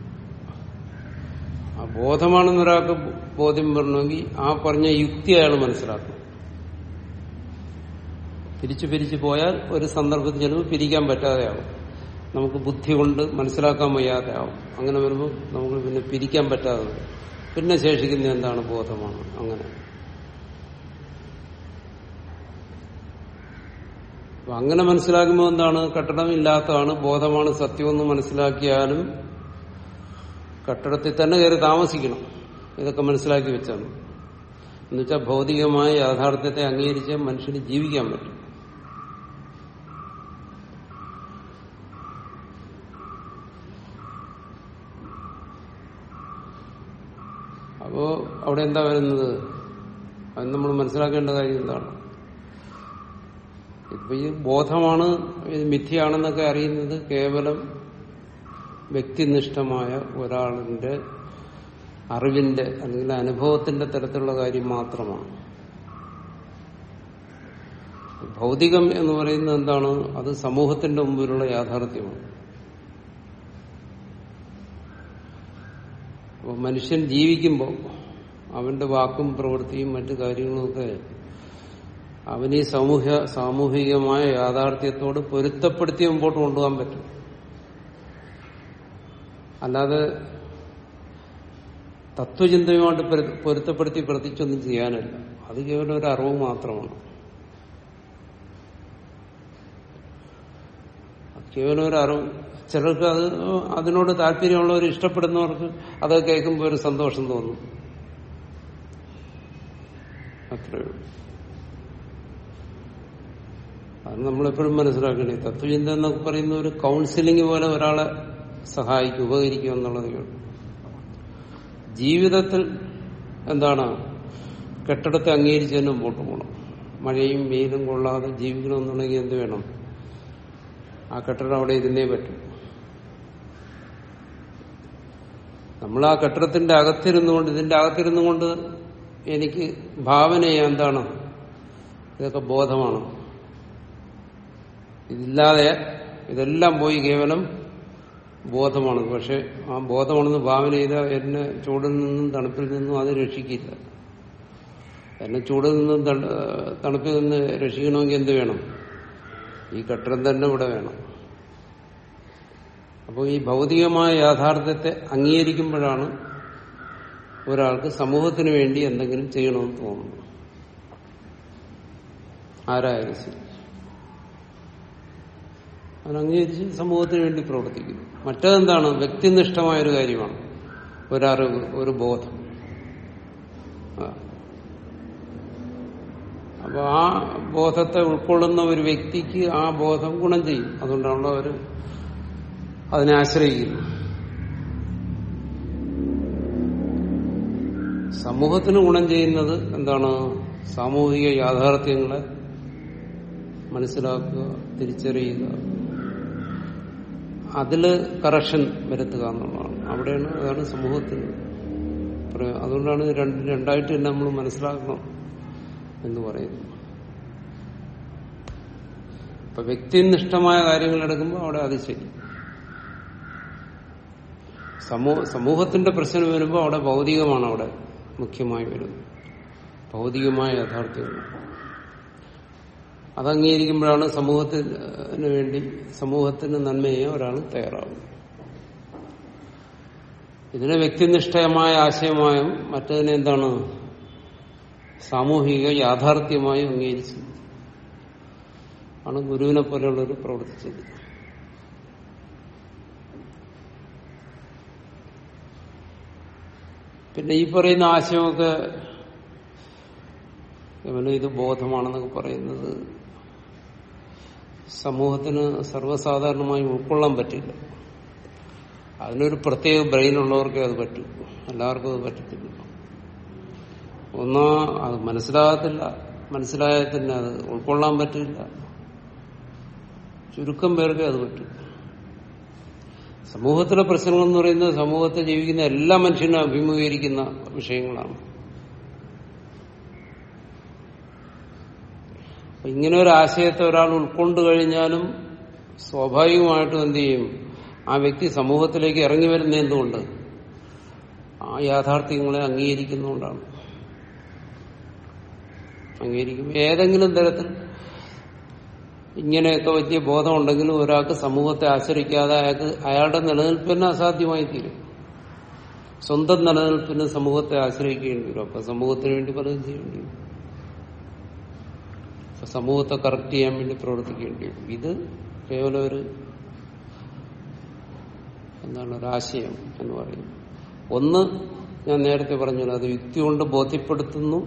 ആ ബോധമാണെന്ന് ഒരാൾക്ക് ബോധ്യം വരണമെങ്കിൽ ആ പറഞ്ഞ യുക്തി അയാൾ മനസ്സിലാക്കണം പിരിച്ചു പിരിച്ചു പോയാൽ ഒരു സന്ദർഭത്തിൽ ചിലപ്പോൾ പിരിക്കാൻ പറ്റാതെയാവും നമുക്ക് ബുദ്ധി കൊണ്ട് മനസ്സിലാക്കാൻ വയ്യാതെ ആവും അങ്ങനെ വരുമ്പോൾ നമുക്ക് പിന്നെ പിരിക്കാൻ പറ്റാതെ വരും പിന്നെ ശേഷിക്കുന്ന എന്താണ് ബോധമാണ് അങ്ങനെ അപ്പൊ അങ്ങനെ മനസ്സിലാക്കുമ്പോൾ എന്താണ് കെട്ടിടമില്ലാത്തതാണ് ബോധമാണ് സത്യമെന്ന് മനസ്സിലാക്കിയാലും കെട്ടിടത്തിൽ തന്നെ കയറി താമസിക്കണം ഇതൊക്കെ മനസ്സിലാക്കി വെച്ചാണ് എന്നുവെച്ചാൽ ഭൗതികമായ യാഥാർത്ഥ്യത്തെ അംഗീകരിച്ച് മനുഷ്യന് ജീവിക്കാൻ പറ്റും അപ്പോ അവിടെ എന്താ വരുന്നത് അത് നമ്മൾ മനസ്സിലാക്കേണ്ട കാര്യം എന്താണ് ഇപ്പൊ ഈ ബോധമാണ് ഇത് മിഥ്യയാണെന്നൊക്കെ അറിയുന്നത് കേവലം വ്യക്തിനിഷ്ഠമായ ഒരാളിന്റെ അറിവിന്റെ അല്ലെങ്കിൽ അനുഭവത്തിന്റെ തരത്തിലുള്ള കാര്യം മാത്രമാണ് ഭൗതികം എന്ന് പറയുന്നത് എന്താണ് അത് സമൂഹത്തിന്റെ മുമ്പിലുള്ള യാഥാർത്ഥ്യമാണ് അപ്പോൾ മനുഷ്യൻ ജീവിക്കുമ്പോൾ അവന്റെ വാക്കും പ്രവൃത്തിയും മറ്റു കാര്യങ്ങളുമൊക്കെ അവന് ഈ സാമൂഹ്യ സാമൂഹികമായ യാഥാർത്ഥ്യത്തോട് പൊരുത്തപ്പെടുത്തി മുമ്പോട്ട് കൊണ്ടുപോകാൻ പറ്റും അല്ലാതെ തത്വചിന്തയുമായിട്ട് പൊരു- പൊരുത്തപ്പെടുത്തി പ്രവർത്തിച്ചൊന്നും ചെയ്യാനില്ല അത് കേവലം ഒരു അറിവ് മാത്രമാണ് കേവലം ഒരു അറിവ് ചിലർക്ക് അത് അതിനോട് താല്പര്യമുള്ളവർ ഇഷ്ടപ്പെടുന്നവർക്ക് അത് കേൾക്കുമ്പോൾ ഒരു സന്തോഷം തോന്നും അത്രയേ ഉള്ളൂ അത് നമ്മളെപ്പോഴും മനസ്സിലാക്കണേ തത്വചിന്ത എന്നൊക്കെ പറയുന്ന ഒരു കൗൺസിലിംഗ് പോലെ ഒരാളെ സഹായിക്കും ഉപകരിക്കും എന്നുള്ളത് ജീവിതത്തിൽ എന്താണ് കെട്ടിടത്തെ അംഗീകരിച്ച് തന്നെ മുമ്പോട്ട് പോകണം മഴയും വെയിലും കൊള്ളാതെ ജീവിക്കണമെന്നുണ്ടെങ്കിൽ എന്ത് വേണം ആ കെട്ടിടം അവിടെ ഇരുന്നേ പറ്റും നമ്മൾ ആ കെട്ടിടത്തിന്റെ അകത്തിരുന്നുകൊണ്ട് ഇതിന്റെ അകത്തിരുന്നുകൊണ്ട് എനിക്ക് ഭാവന ചെയ്യാൻ എന്താണ് ഇതൊക്കെ ബോധമാണ് ഇതില്ലാതെ ഇതെല്ലാം പോയി കേവലം ബോധമാണ് പക്ഷെ ആ ബോധമാണെന്ന് ഭാവന ചെയ്താൽ എന്നെ ചൂടിൽ നിന്നും തണുപ്പിൽ നിന്നും അത് രക്ഷിക്കില്ല എന്നെ ചൂടിൽ നിന്നും തണു- തണുപ്പിൽ നിന്ന് രക്ഷിക്കണമെങ്കിൽ എന്ത് വേണം ഈ കെട്ടിടം തന്നെ ഇവിടെ വേണം അപ്പോൾ ഈ ഭൗതികമായ യാഥാർത്ഥ്യത്തെ അംഗീകരിക്കുമ്പോഴാണ് ഒരാൾക്ക് സമൂഹത്തിന് വേണ്ടി എന്തെങ്കിലും ചെയ്യണമെന്ന് തോന്നുന്നു ആരായാലും ശരി അവൻ അംഗീകരിച്ച് സമൂഹത്തിന് വേണ്ടി പ്രവർത്തിക്കുന്നു മറ്റതെന്താണ് വ്യക്തിനിഷ്ഠമായ ഒരു കാര്യമാണ് ഒരറിവ് ഒരു ബോധം ആ. അപ്പൊ ആ ബോധത്തെ ഉൾക്കൊള്ളുന്ന ഒരു വ്യക്തിക്ക് ആ ബോധം ഗുണം ചെയ്യും അതുകൊണ്ടാണല്ലോ അവർ അതിനെ ആശ്രയിക്കുന്നു സമൂഹത്തിന് ഗുണം ചെയ്യുന്നത് എന്താണ് സാമൂഹിക യാഥാർത്ഥ്യങ്ങളെ മനസ്സിലാക്കുക തിരിച്ചറിയുക അതില് കറക്ഷൻ വരുത്തുക എന്നുള്ളതാണ് അവിടെയാണ് അതാണ് സമൂഹത്തിന് പറയാ- അതുകൊണ്ടാണ് ഇത് രണ്ട് രണ്ടായിട്ട് തന്നെ നമ്മൾ മനസ്സിലാക്കണം എന്ന് പറയുന്നത് ഇപ്പൊ വ്യക്തിനിഷ്ഠമായ കാര്യങ്ങൾ എടുക്കുമ്പോൾ അവിടെ അത് ശരി സമൂഹ സമൂഹത്തിന്റെ പ്രശ്നം വരുമ്പോൾ അവിടെ ഭൗതികമാണ് അവിടെ മുഖ്യമായി വരുന്നത് ഭൗതികമായ യാഥാർത്ഥ്യങ്ങൾ അത് അംഗീകരിക്കുമ്പോഴാണ് സമൂഹത്തിന് വേണ്ടി സമൂഹത്തിന് നന്മ ചെയ്യാൻ ഒരാൾ തയ്യാറാവുന്നത് ഇതിനെ വ്യക്തിനിഷ്ഠമായ ആശയമായും മറ്റതിനെ എന്താണ് സാമൂഹിക യാഥാർത്ഥ്യമായും അംഗീകരിച്ചു ആണ് ഗുരുവിനെ പോലെയുള്ളവർ പ്രവർത്തിച്ചത് പിന്നെ ഈ പറയുന്ന ആശയമൊക്കെ ഇവന് ഇത് ബോധമാണെന്നൊക്കെ പറയുന്നത് സമൂഹത്തിന് സർവ്വസാധാരണമായി ഉൾക്കൊള്ളാൻ പറ്റില്ല അതിനൊരു പ്രത്യേക ബ്രെയിൻ ഉള്ളവർക്കേ അത് പറ്റൂ എല്ലാവർക്കും അത് പറ്റത്തില്ല ഒന്നാ അത് മനസ്സിലാകത്തില്ല മനസ്സിലായാൽ തന്നെ അത് ഉൾക്കൊള്ളാൻ പറ്റില്ല ചുരുക്കം പേർക്കേ അത് പറ്റും സമൂഹത്തിലെ പ്രശ്നങ്ങൾ എന്ന് പറയുന്നത് സമൂഹത്തിൽ ജീവിക്കുന്ന എല്ലാ മനുഷ്യനും അഭിമുഖീകരിക്കുന്ന വിഷയങ്ങളാണ് അപ്പൊ ഇങ്ങനെ ഒരു ആശയത്തെ ഒരാൾ ഉൾക്കൊണ്ടു കഴിഞ്ഞാലും സ്വാഭാവികമായിട്ടും എന്ത് ചെയ്യും ആ വ്യക്തി സമൂഹത്തിലേക്ക് ഇറങ്ങി വരുന്ന എന്തുകൊണ്ട് ആ യാഥാർത്ഥ്യങ്ങളെ അംഗീകരിക്കുന്നുകൊണ്ടാണ് അംഗീകരിക്കും ഏതെങ്കിലും തരത്തിൽ ഇങ്ങനെയൊക്കെ വലിയ ബോധമുണ്ടെങ്കിലും ഒരാൾക്ക് സമൂഹത്തെ ആശ്രയിക്കാതെ അയാൾക്ക് അയാളുടെ നിലനിൽപ്പിന് അസാധ്യമായി തീരും സ്വന്തം നിലനിൽപ്പിന് സമൂഹത്തെ ആശ്രയിക്കേണ്ടി വരും അപ്പൊ സമൂഹത്തിന് വേണ്ടി പലതും ചെയ്യേണ്ടി വരും അപ്പൊ സമൂഹത്തെ കറക്റ്റ് ചെയ്യാൻ വേണ്ടി പ്രവർത്തിക്കേണ്ടി വരും ഇത് കേവലം ഒരു എന്താണ് ഒരു ആശയം എന്ന് പറയുന്നത് ഒന്ന് ഞാൻ നേരത്തെ പറഞ്ഞു അത് യുക്തി കൊണ്ട് ബോധ്യപ്പെടുത്തുന്നു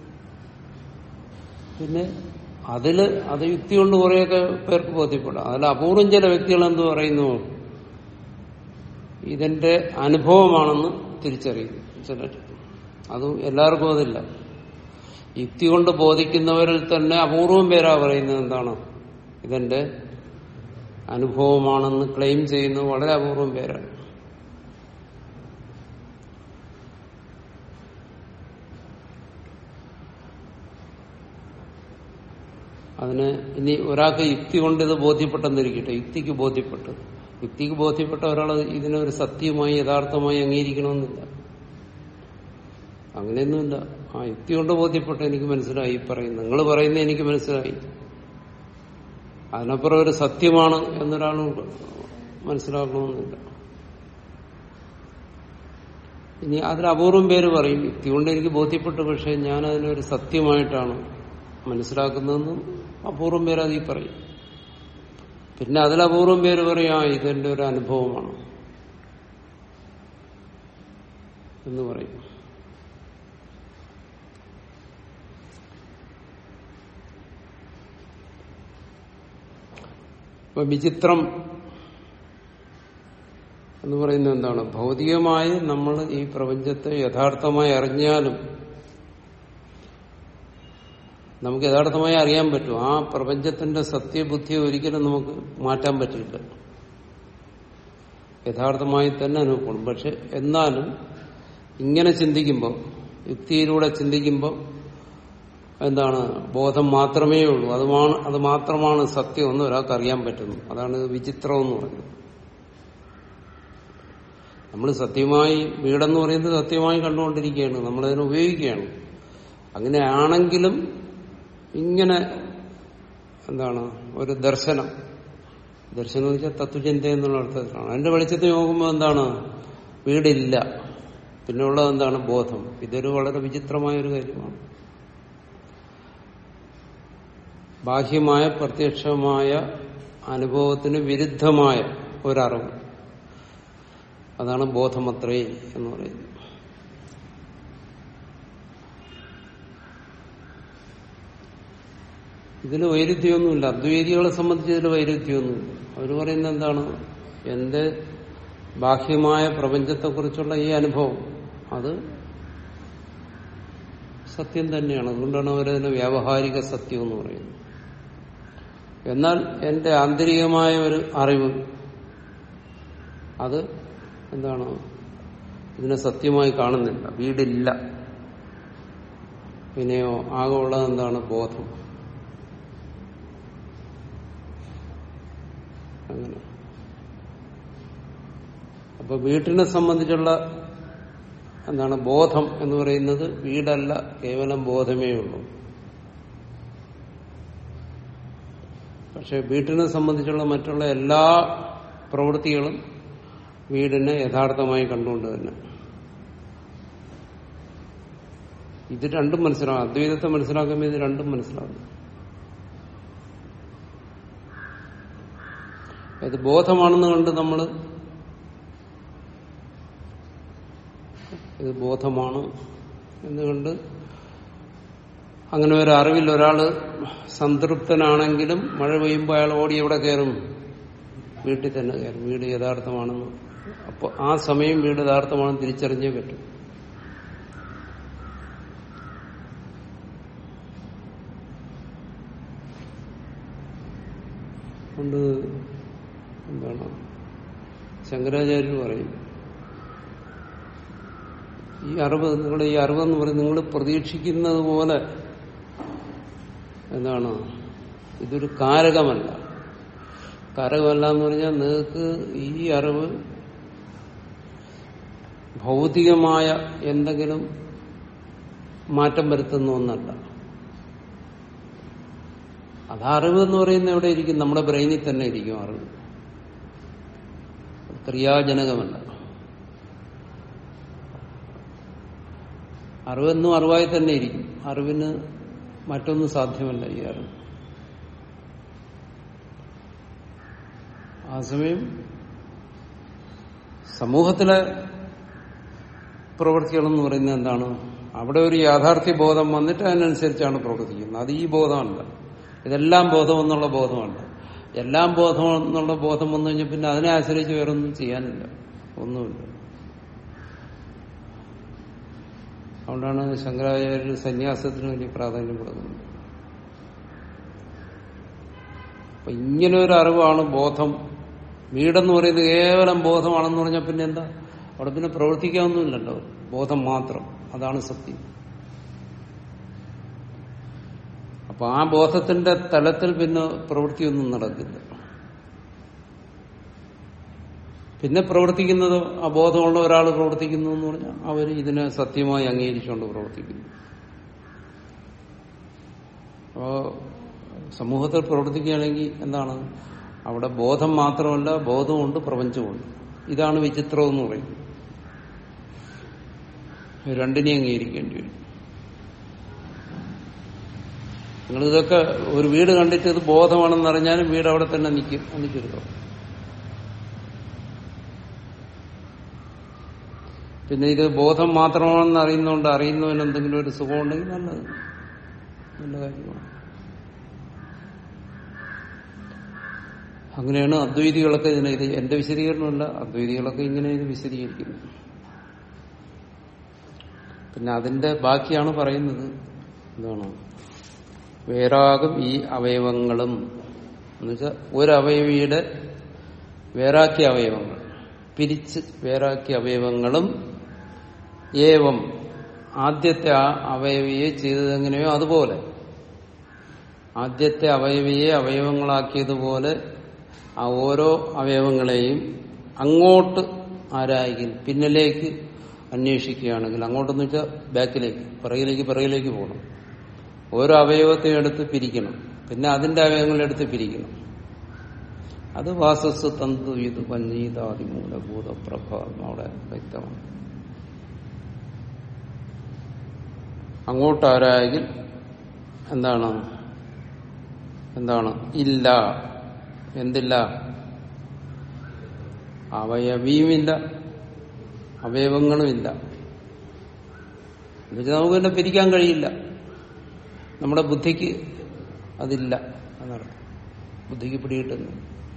പിന്നെ അതില് അത് യുക്തി കൊണ്ട് കുറെയൊക്കെ പേർക്ക് ബോധ്യപ്പെടാം അതിൽ അപൂർവം ചില വ്യക്തികൾ എന്ത് പറയുന്നു ഇതിന്റെ അനുഭവമാണെന്ന് തിരിച്ചറിയുന്നു ചിലർ അതും എല്ലാവർക്കും അതില്ല യുക്തി കൊണ്ട് ബോധിക്കുന്നവരിൽ തന്നെ അപൂർവം പേരാ പറയുന്നത് എന്താണ് ഇതെന്റെ അനുഭവമാണെന്ന് ക്ലെയിം ചെയ്യുന്നത് വളരെ അപൂർവം പേരാണ് അതിന് ഇനി ഒരാൾക്ക് യുക്തി കൊണ്ട് ഇത് ബോധ്യപ്പെട്ടെന്നിരിക്കട്ടെ യുക്തിക്ക് ബോധ്യപ്പെട്ടു യുക്തിക്ക് ബോധ്യപ്പെട്ട ഒരാൾ ഇതിനെ ഒരു സത്യമായി യഥാർത്ഥമായി അംഗീകരിക്കണമെന്നില്ല അങ്ങനെയൊന്നുമില്ല ആ യുക്തി കൊണ്ട് ബോധ്യപ്പെട്ട എനിക്ക് മനസ്സിലായി പറയുന്നത് നിങ്ങൾ പറയുന്നത് എനിക്ക് മനസ്സിലായി അതിനപ്പുറം ഒരു സത്യമാണ് എന്നൊരാൾ മനസ്സിലാക്കണമെന്നില്ല ഇനി അതിൽ അപൂർവം പേര് പറയും യുക്തി കൊണ്ട് എനിക്ക് ബോധ്യപ്പെട്ടു പക്ഷെ ഞാൻ അതിനൊരു സത്യമായിട്ടാണ് മനസ്സിലാക്കുന്നതെന്നും അപൂർവം പേര് അതിൽ പറയും പിന്നെ അതിൽ അപൂർവം പേര് പറയും ആ ഇതെന്റെ ഒരു അനുഭവമാണ് എന്ന് പറയും ഇപ്പൊ വിചിത്രം എന്ന് പറയുന്നത് എന്താണ് ഭൗതികമായി നമ്മൾ ഈ പ്രപഞ്ചത്തെ യഥാർത്ഥമായി അറിഞ്ഞാലും നമുക്ക് യഥാർത്ഥമായി അറിയാൻ പറ്റും ആ പ്രപഞ്ചത്തിന്റെ സത്യബുദ്ധിയെ ഒരിക്കലും നമുക്ക് മാറ്റാൻ പറ്റില്ല യഥാർത്ഥമായി തന്നെ അനുഭവപ്പെടും പക്ഷെ എന്നാലും ഇങ്ങനെ ചിന്തിക്കുമ്പോൾ യുക്തിയിലൂടെ ചിന്തിക്കുമ്പോൾ എന്താണ് ബോധം മാത്രമേ ഉള്ളൂ അതുമാണ് അത് മാത്രമാണ് സത്യം എന്ന് ഒരാൾക്ക് അറിയാൻ പറ്റുന്നു അതാണ് വിചിത്രം എന്ന് പറയുന്നത് നമ്മൾ സത്യമായി വീടെന്ന് പറയുന്നത് സത്യമായി കണ്ടുകൊണ്ടിരിക്കുകയാണ് നമ്മളതിനെ ഉപയോഗിക്കുകയാണ് അങ്ങനെയാണെങ്കിലും ഇങ്ങനെ എന്താണ് ഒരു ദർശനം ദർശനം എന്ന് വെച്ചാൽ തത്വചിന്ത എന്നുള്ള അർത്ഥത്തിലാണ് അതിന്റെ വെളിച്ചത്തിൽ നോക്കുമ്പോൾ എന്താണ് വീടില്ല പിന്നെ ഉള്ളത് എന്താണ് ബോധം ഇതൊരു വളരെ വിചിത്രമായ ഒരു കാര്യമാണ് ബാഹ്യമായ പ്രത്യക്ഷമായ അനുഭവത്തിന് വിരുദ്ധമായ ഒരറിവ് അതാണ് ബോധമത്രേ എന്ന് പറയുന്നത് ഇതിൽ വൈരുദ്ധ്യമൊന്നുമില്ല അദ്വൈതികളെ സംബന്ധിച്ച് ഇതിൽ വൈരുദ്ധ്യമൊന്നുമില്ല അവർ പറയുന്നത് എന്താണ് എന്റെ ബാഹ്യമായ പ്രപഞ്ചത്തെക്കുറിച്ചുള്ള ഈ അനുഭവം അത് സത്യം തന്നെയാണ് അതുകൊണ്ടാണ് അവരതിനെ വ്യാവഹാരിക സത്യം എന്ന് പറയുന്നത് എന്നാൽ എന്റെ ആന്തരികമായ ഒരു അറിവ് അത് എന്താണ് ഇതിനെ സത്യമായി കാണുന്നില്ല വീടില്ല പിന്നെയോ ആകെ ഉള്ളത് എന്താണ് ബോധം അങ്ങനെ അപ്പൊ വീട്ടിനെ സംബന്ധിച്ചുള്ള എന്താണ് ബോധം എന്ന് പറയുന്നത് വീടല്ല കേവലം ബോധമേ ഉള്ളൂ പക്ഷെ വീട്ടിനെ സംബന്ധിച്ചുള്ള മറ്റുള്ള എല്ലാ പ്രവൃത്തികളും വീടിനെ യഥാർത്ഥമായി കണ്ടുകൊണ്ട് തന്നെ ഇത് രണ്ടും മനസ്സിലാകും അദ്വൈതത്തെ മനസ്സിലാക്കുമ്പോൾ ഇത് രണ്ടും മനസ്സിലാകും ഇത് ബോധമാണെന്ന് കണ്ട് നമ്മൾ ഇത് ബോധമാണ് എന്നുകൊണ്ട് അങ്ങനെ ഒരു അറിവിൽ ഒരാള് സംതൃപ്തനാണെങ്കിലും മഴ പെയ്യുമ്പോൾ അയാൾ ഓടി എവിടെ കയറും വീട്ടിൽ തന്നെ കയറും വീട് യഥാർത്ഥമാണെന്ന് അപ്പോൾ ആ സമയം വീട് യഥാർത്ഥമാണെന്ന് തിരിച്ചറിഞ്ഞേ പറ്റും കൊണ്ട് എന്താണ് ശങ്കരാചാര്യർ പറയും ഈ അറിവ് നിങ്ങളുടെ ഈ അറിവെന്ന് പറയും നിങ്ങൾ പ്രതീക്ഷിക്കുന്നത് പോലെ എന്താണ് ഇതൊരു കാരകമല്ല കാരകമല്ല എന്ന് പറഞ്ഞാൽ നിങ്ങൾക്ക് ഈ അറിവ് ഭൗതികമായ എന്തെങ്കിലും മാറ്റം വരുത്തുന്ന ഒന്നല്ല അത് അറിവ് എന്ന് പറയുന്നത് എവിടെ ഇരിക്കും നമ്മുടെ ബ്രെയിനിൽ തന്നെ ഇരിക്കും അറിവ് ക്രിയാജനകമല്ല അറിവെന്നും അറിവായി തന്നെ ഇരിക്കും അറിവിന് മറ്റൊന്നും സാധ്യമല്ല ഈ അറിവ് ആ സമയം സമൂഹത്തിലെ പ്രവൃത്തികളെന്ന് പറയുന്നത് എന്താണ് അവിടെ ഒരു യാഥാർത്ഥ്യ ബോധം വന്നിട്ട് അതിനനുസരിച്ചാണ് പ്രവർത്തിക്കുന്നത് അത് ഈ ബോധമല്ല ഇതെല്ലാം ബോധം എന്നുള്ള ബോധമല്ല എല്ലാം ബോധം എന്നുള്ള ബോധം വന്നു കഴിഞ്ഞാൽ പിന്നെ അതിനെ ആശ്രയിച്ച് വേറൊന്നും ചെയ്യാനില്ല ഒന്നുമില്ല അതുകൊണ്ടാണ് ശങ്കരാചാര്യ സന്യാസത്തിന് വലിയ പ്രാധാന്യം കൊടുക്കുന്നത് അപ്പൊ ഇങ്ങനെ ഒരു അറിവാണ് ബോധം വീടെന്ന് പറയുന്നത് കേവലം ബോധമാണെന്ന് പറഞ്ഞാൽ പിന്നെ എന്താ അവിടെ പിന്നെ പ്രവർത്തിക്കാവുന്നില്ലല്ലോ ബോധം മാത്രം അതാണ് സത്യം അപ്പൊ ആ ബോധത്തിന്റെ തലത്തിൽ പിന്നെ പ്രവൃത്തിയൊന്നും നടക്കില്ല പിന്നെ പ്രവർത്തിക്കുന്നത് അബോധമുള്ള ഒരാൾ പ്രവർത്തിക്കുന്നു എന്ന് പറഞ്ഞാൽ അവർ ഇതിനെ സത്യമായി അംഗീകരിച്ചുകൊണ്ട് പ്രവർത്തിക്കുന്നു അപ്പോ സമൂഹത്തിൽ പ്രവർത്തിക്കുകയാണെങ്കിൽ എന്താണ് അവിടെ ബോധം മാത്രമല്ല ബോധമുണ്ട് പ്രപഞ്ചമുണ്ട് ഇതാണ് വിചിത്രം എന്ന് പറയുന്നത് രണ്ടിനെ അംഗീകരിക്കേണ്ടി വരും നിങ്ങളിതൊക്കെ ഒരു വീട് കണ്ടിട്ട് ഇത് ബോധമാണെന്ന് അറിഞ്ഞാലും വീട് അവിടെ തന്നെ നിൽക്കും നിൽക്കരുതോ പിന്നെ ഇത് ബോധം മാത്രമാണെന്ന് അറിയുന്നതുകൊണ്ട് അറിയുന്നവന് എന്തെങ്കിലും ഒരു സുഖമുണ്ടെങ്കിൽ നല്ലത് നല്ല കാര്യമാണ് അങ്ങനെയാണ് അദ്വൈതികളൊക്കെ ഇതിനെ ഇത് എന്റെ വിശദീകരണമല്ല അദ്വൈതികളൊക്കെ ഇങ്ങനെ ഇത് വിശദീകരിക്കുന്നു പിന്നെ അതിന്റെ ബാക്കിയാണ് പറയുന്നത് എന്താണ് വേറാകും ഈ അവയവങ്ങളും എന്നുവെച്ചാൽ ഒരു അവയവിയുടെ വേറാക്കിയ അവയവങ്ങൾ പിരിച്ച് വേറാക്കിയ അവയവങ്ങളും ഏവം ആദ്യത്തെ ആ അവയവിയെ ചെയ്തതെങ്ങനെയോ അതുപോലെ ആദ്യത്തെ അവയവിയെ അവയവങ്ങളാക്കിയതുപോലെ ആ ഓരോ അവയവങ്ങളെയും അങ്ങോട്ട് ആരായെങ്കിൽ പിന്നിലേക്ക് അന്വേഷിക്കുകയാണെങ്കിൽ അങ്ങോട്ടെന്ന് വെച്ചാൽ ബാക്കിലേക്ക് പിറകിലേക്ക് പിറകിലേക്ക് പോകണം ഓരോ അവയവത്തെയും എടുത്ത് പിരിക്കണം പിന്നെ അതിന്റെ അവയവങ്ങളെടുത്ത് പിരിക്കണം അത് വാസസ് തന്തു ഇത് പഞ്ചീതാദി മൂലഭൂത പ്രഭാവം അവിടെ വ്യക്തമാണ് അങ്ങോട്ട് ആരായെങ്കിൽ എന്താണ് എന്താണ് ഇല്ല എന്തില്ല അവയവിയുമില്ല അവയവങ്ങളുമില്ല എന്നുവെച്ചാൽ നമുക്ക് തന്നെ പിരിക്കാൻ കഴിയില്ല നമ്മുടെ ബുദ്ധിക്ക് അതില്ല എന്നർത്ഥം ബുദ്ധിക്ക് പിടികിട്ടുന്നു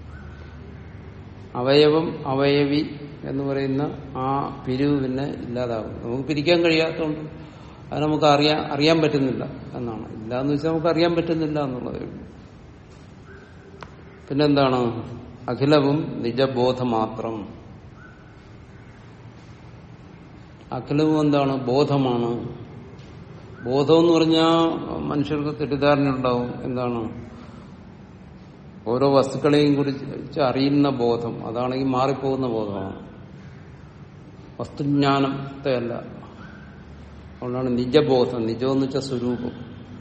അവയവം അവയവി എന്ന് പറയുന്ന ആ പിരിവ് പിന്നെ ഇല്ലാതാകും നമുക്ക് പിരിക്കാൻ കഴിയാത്തതുകൊണ്ട് അത് നമുക്ക് അറിയാൻ അറിയാൻ പറ്റുന്നില്ല എന്നാണ് ഇല്ല എന്ന് വെച്ചാൽ നമുക്ക് അറിയാൻ പറ്റുന്നില്ല എന്നുള്ളതേ ഉള്ളൂ പിന്നെന്താണ് അഖിലവും നിജബോധം മാത്രം അഖിലവും എന്താണ് ബോധമാണ് ബോധം എന്ന് പറഞ്ഞാൽ മനുഷ്യർക്ക് തെറ്റിദ്ധാരണ ഉണ്ടാവും എന്താണ് ഓരോ വസ്തുക്കളെയും കുറിച്ച് അറിയുന്ന ബോധം അതാണെങ്കിൽ മാറിപ്പോകുന്ന ബോധമാണ് വസ്തുജ്ഞാനത്തെ അല്ല അതുകൊണ്ടാണ് നിജബോധം നിജം എന്ന് വെച്ചാൽ സ്വരൂപം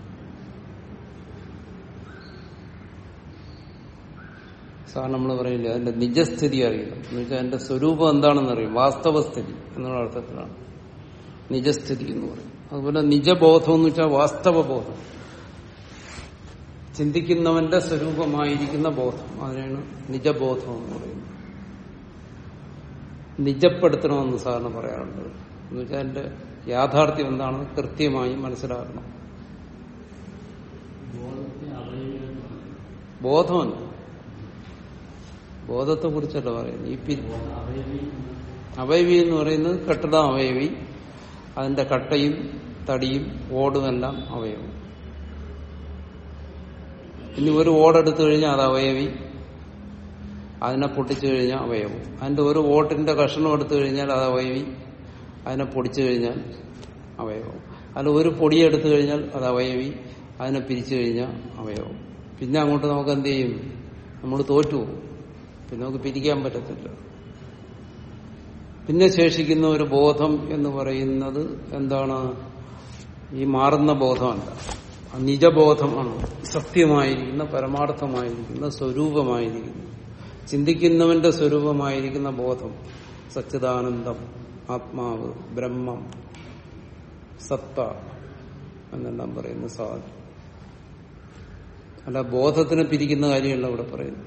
സാർ നമ്മൾ പറയില്ല അതിന്റെ നിജസ്ഥിതി അറിയണം എന്ന് വെച്ചാൽ അതിന്റെ സ്വരൂപം എന്താണെന്ന് അറിയും വാസ്തവസ്ഥിതി എന്നുള്ള അർത്ഥത്തിലാണ് നിജസ്ഥിതി എന്ന് പറയും അതുപോലെ നിജബോധം എന്ന് വെച്ചാൽ വാസ്തവബോധം ചിന്തിക്കുന്നവന്റെ സ്വരൂപമായിരിക്കുന്ന ബോധം അതിനാണ് നിജബോധം എന്ന് പറയുന്നത് നിജപ്പെടുത്തണമെന്ന് സാറിന് പറയാറുണ്ട് എന്ന് വെച്ചാൽ അതിന്റെ യാഥാർത്ഥ്യം എന്താണെന്ന് കൃത്യമായി മനസ്സിലാക്കണം ബോധമല്ല ബോധത്തെ കുറിച്ചല്ല പറയുന്നത് ഈ പി- അവയവി എന്ന് പറയുന്നത് കെട്ടിടം അവയവി അതിന്റെ കട്ടയും തടിയും ഓടുമെല്ലാം അവയവം ഇനി ഒരു ഓടെടുത്തു കഴിഞ്ഞാൽ അത് അവയവി അതിനെ പൊട്ടിച്ചു കഴിഞ്ഞാൽ അവയവം അതിന്റെ ഒരു ഓട്ടിന്റെ കഷ്ണം എടുത്തു കഴിഞ്ഞാൽ അത് അവയവി അതിനെ പൊടിച്ചു കഴിഞ്ഞാൽ അവയവം അല്ല ഒരു പൊടി എടുത്തു കഴിഞ്ഞാൽ അത് അവയവി അതിനെ പിരിച്ചു കഴിഞ്ഞാൽ അവയവം പിന്നെ അങ്ങോട്ട് നമുക്ക് എന്ത് ചെയ്യും നമ്മൾ തോറ്റുപോകും പിന്നെ നമുക്ക് പിരിക്കാൻ പറ്റത്തില്ല പിന്നെ ശേഷിക്കുന്ന ഒരു ബോധം എന്ന് പറയുന്നത് എന്താണ് ഈ മാറുന്ന ബോധമല്ല ആ നിജബോധമാണ് സത്യമായിരിക്കുന്ന പരമാർത്ഥമായിരിക്കുന്ന സ്വരൂപമായിരിക്കുന്ന ചിന്തിക്കുന്നവന്റെ സ്വരൂപമായിരിക്കുന്ന ബോധം സച്ചിദാനന്ദം ആത്മാവ് ബ്രഹ്മം സത്ത എന്നെല്ലാം പറയുന്ന സാധനം അല്ല ബോധത്തിനെ പിരിക്കുന്ന കാര്യമല്ല ഇവിടെ പറയുന്നത്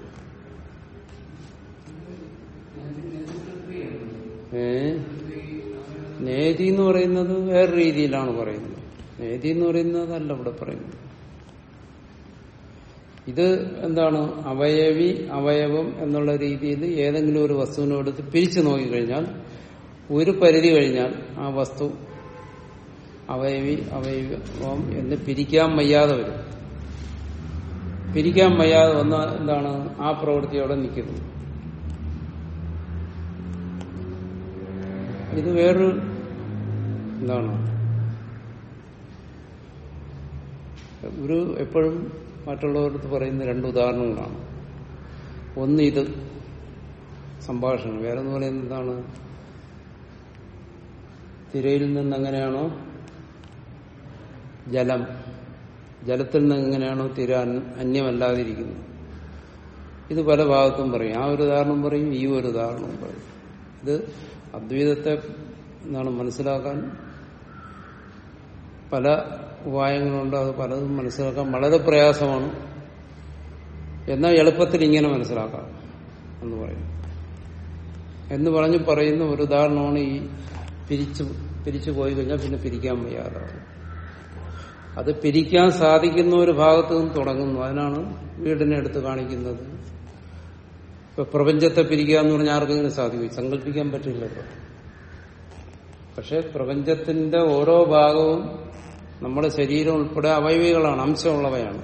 ഏ നേതി എന്ന് പറയുന്നത് വേറെ രീതിയിലാണ് പറയുന്നത് നേതി എന്ന് പറയുന്നത് അല്ല ഇവിടെ പറയുന്നത് ഇത് എന്താണ് അവയവി അവയവം എന്നുള്ള രീതിയിൽ ഏതെങ്കിലും ഒരു വസ്തുവിനോട് പിരിച്ചു നോക്കിക്കഴിഞ്ഞാൽ ഒരു പരിധി കഴിഞ്ഞാൽ ആ വസ്തു അവയവി അവയവം എന്ന് പിരിക്കാൻ വയ്യാതെ വരും പിരിക്കാൻ വയ്യാതെ വന്ന എന്താണ് ആ പ്രവൃത്തിയോടെ നിൽക്കുന്നു ഇത് വേറൊരു എന്താണ് ഒരു എപ്പോഴും മറ്റുള്ളവർക്ക് പറയുന്ന രണ്ട് ഉദാഹരണങ്ങളാണ് ഒന്ന് ഇത് സംഭാഷണം വേറെ എന്ന് പറയുന്നത് എന്താണ് തിരയിൽ നിന്ന് എങ്ങനെയാണോ ജലം ജലത്തിൽ നിന്ന് എങ്ങനെയാണോ തിര അന്യ- അന്യമല്ലാതിരിക്കുന്നത് ഇത് പല ഭാഗത്തും പറയും ആ ഒരു ഉദാഹരണം പറയും ഈ ഒരു ഉദാഹരണവും പറയും ഇത് അദ്വൈതത്തെ എന്താണ് മനസ്സിലാക്കാൻ പല ഉപായങ്ങളുണ്ട് അത് പലതും മനസ്സിലാക്കാൻ വളരെ പ്രയാസമാണ് എന്നാൽ എളുപ്പത്തിൽ ഇങ്ങനെ മനസ്സിലാക്കാം എന്ന് പറയും എന്ന് പറഞ്ഞ് പറയുന്ന ഒരു ഉദാഹരണമാണ് ഈ പിരിച്ചു പിരിച്ചു പോയി കഴിഞ്ഞാൽ പിന്നെ പിരിക്കാൻ വയ്യാതാവും അത് പിരിക്കാൻ സാധിക്കുന്ന ഒരു ഭാഗത്ത് നിന്ന് തുടങ്ങുന്നു അതിനാണ് വീടിനെ എടുത്ത് കാണിക്കുന്നത് ഇപ്പൊ പ്രപഞ്ചത്തെ പിരിക്കുക എന്ന് പറഞ്ഞാൽ ആർക്കെങ്കിലും സാധിക്കും സങ്കല്പിക്കാൻ പറ്റില്ലല്ലോ പക്ഷെ പ്രപഞ്ചത്തിന്റെ ഓരോ ഭാഗവും നമ്മുടെ ശരീരം ഉൾപ്പെടെ അവയവികളാണ് അംശമുള്ളവയാണ്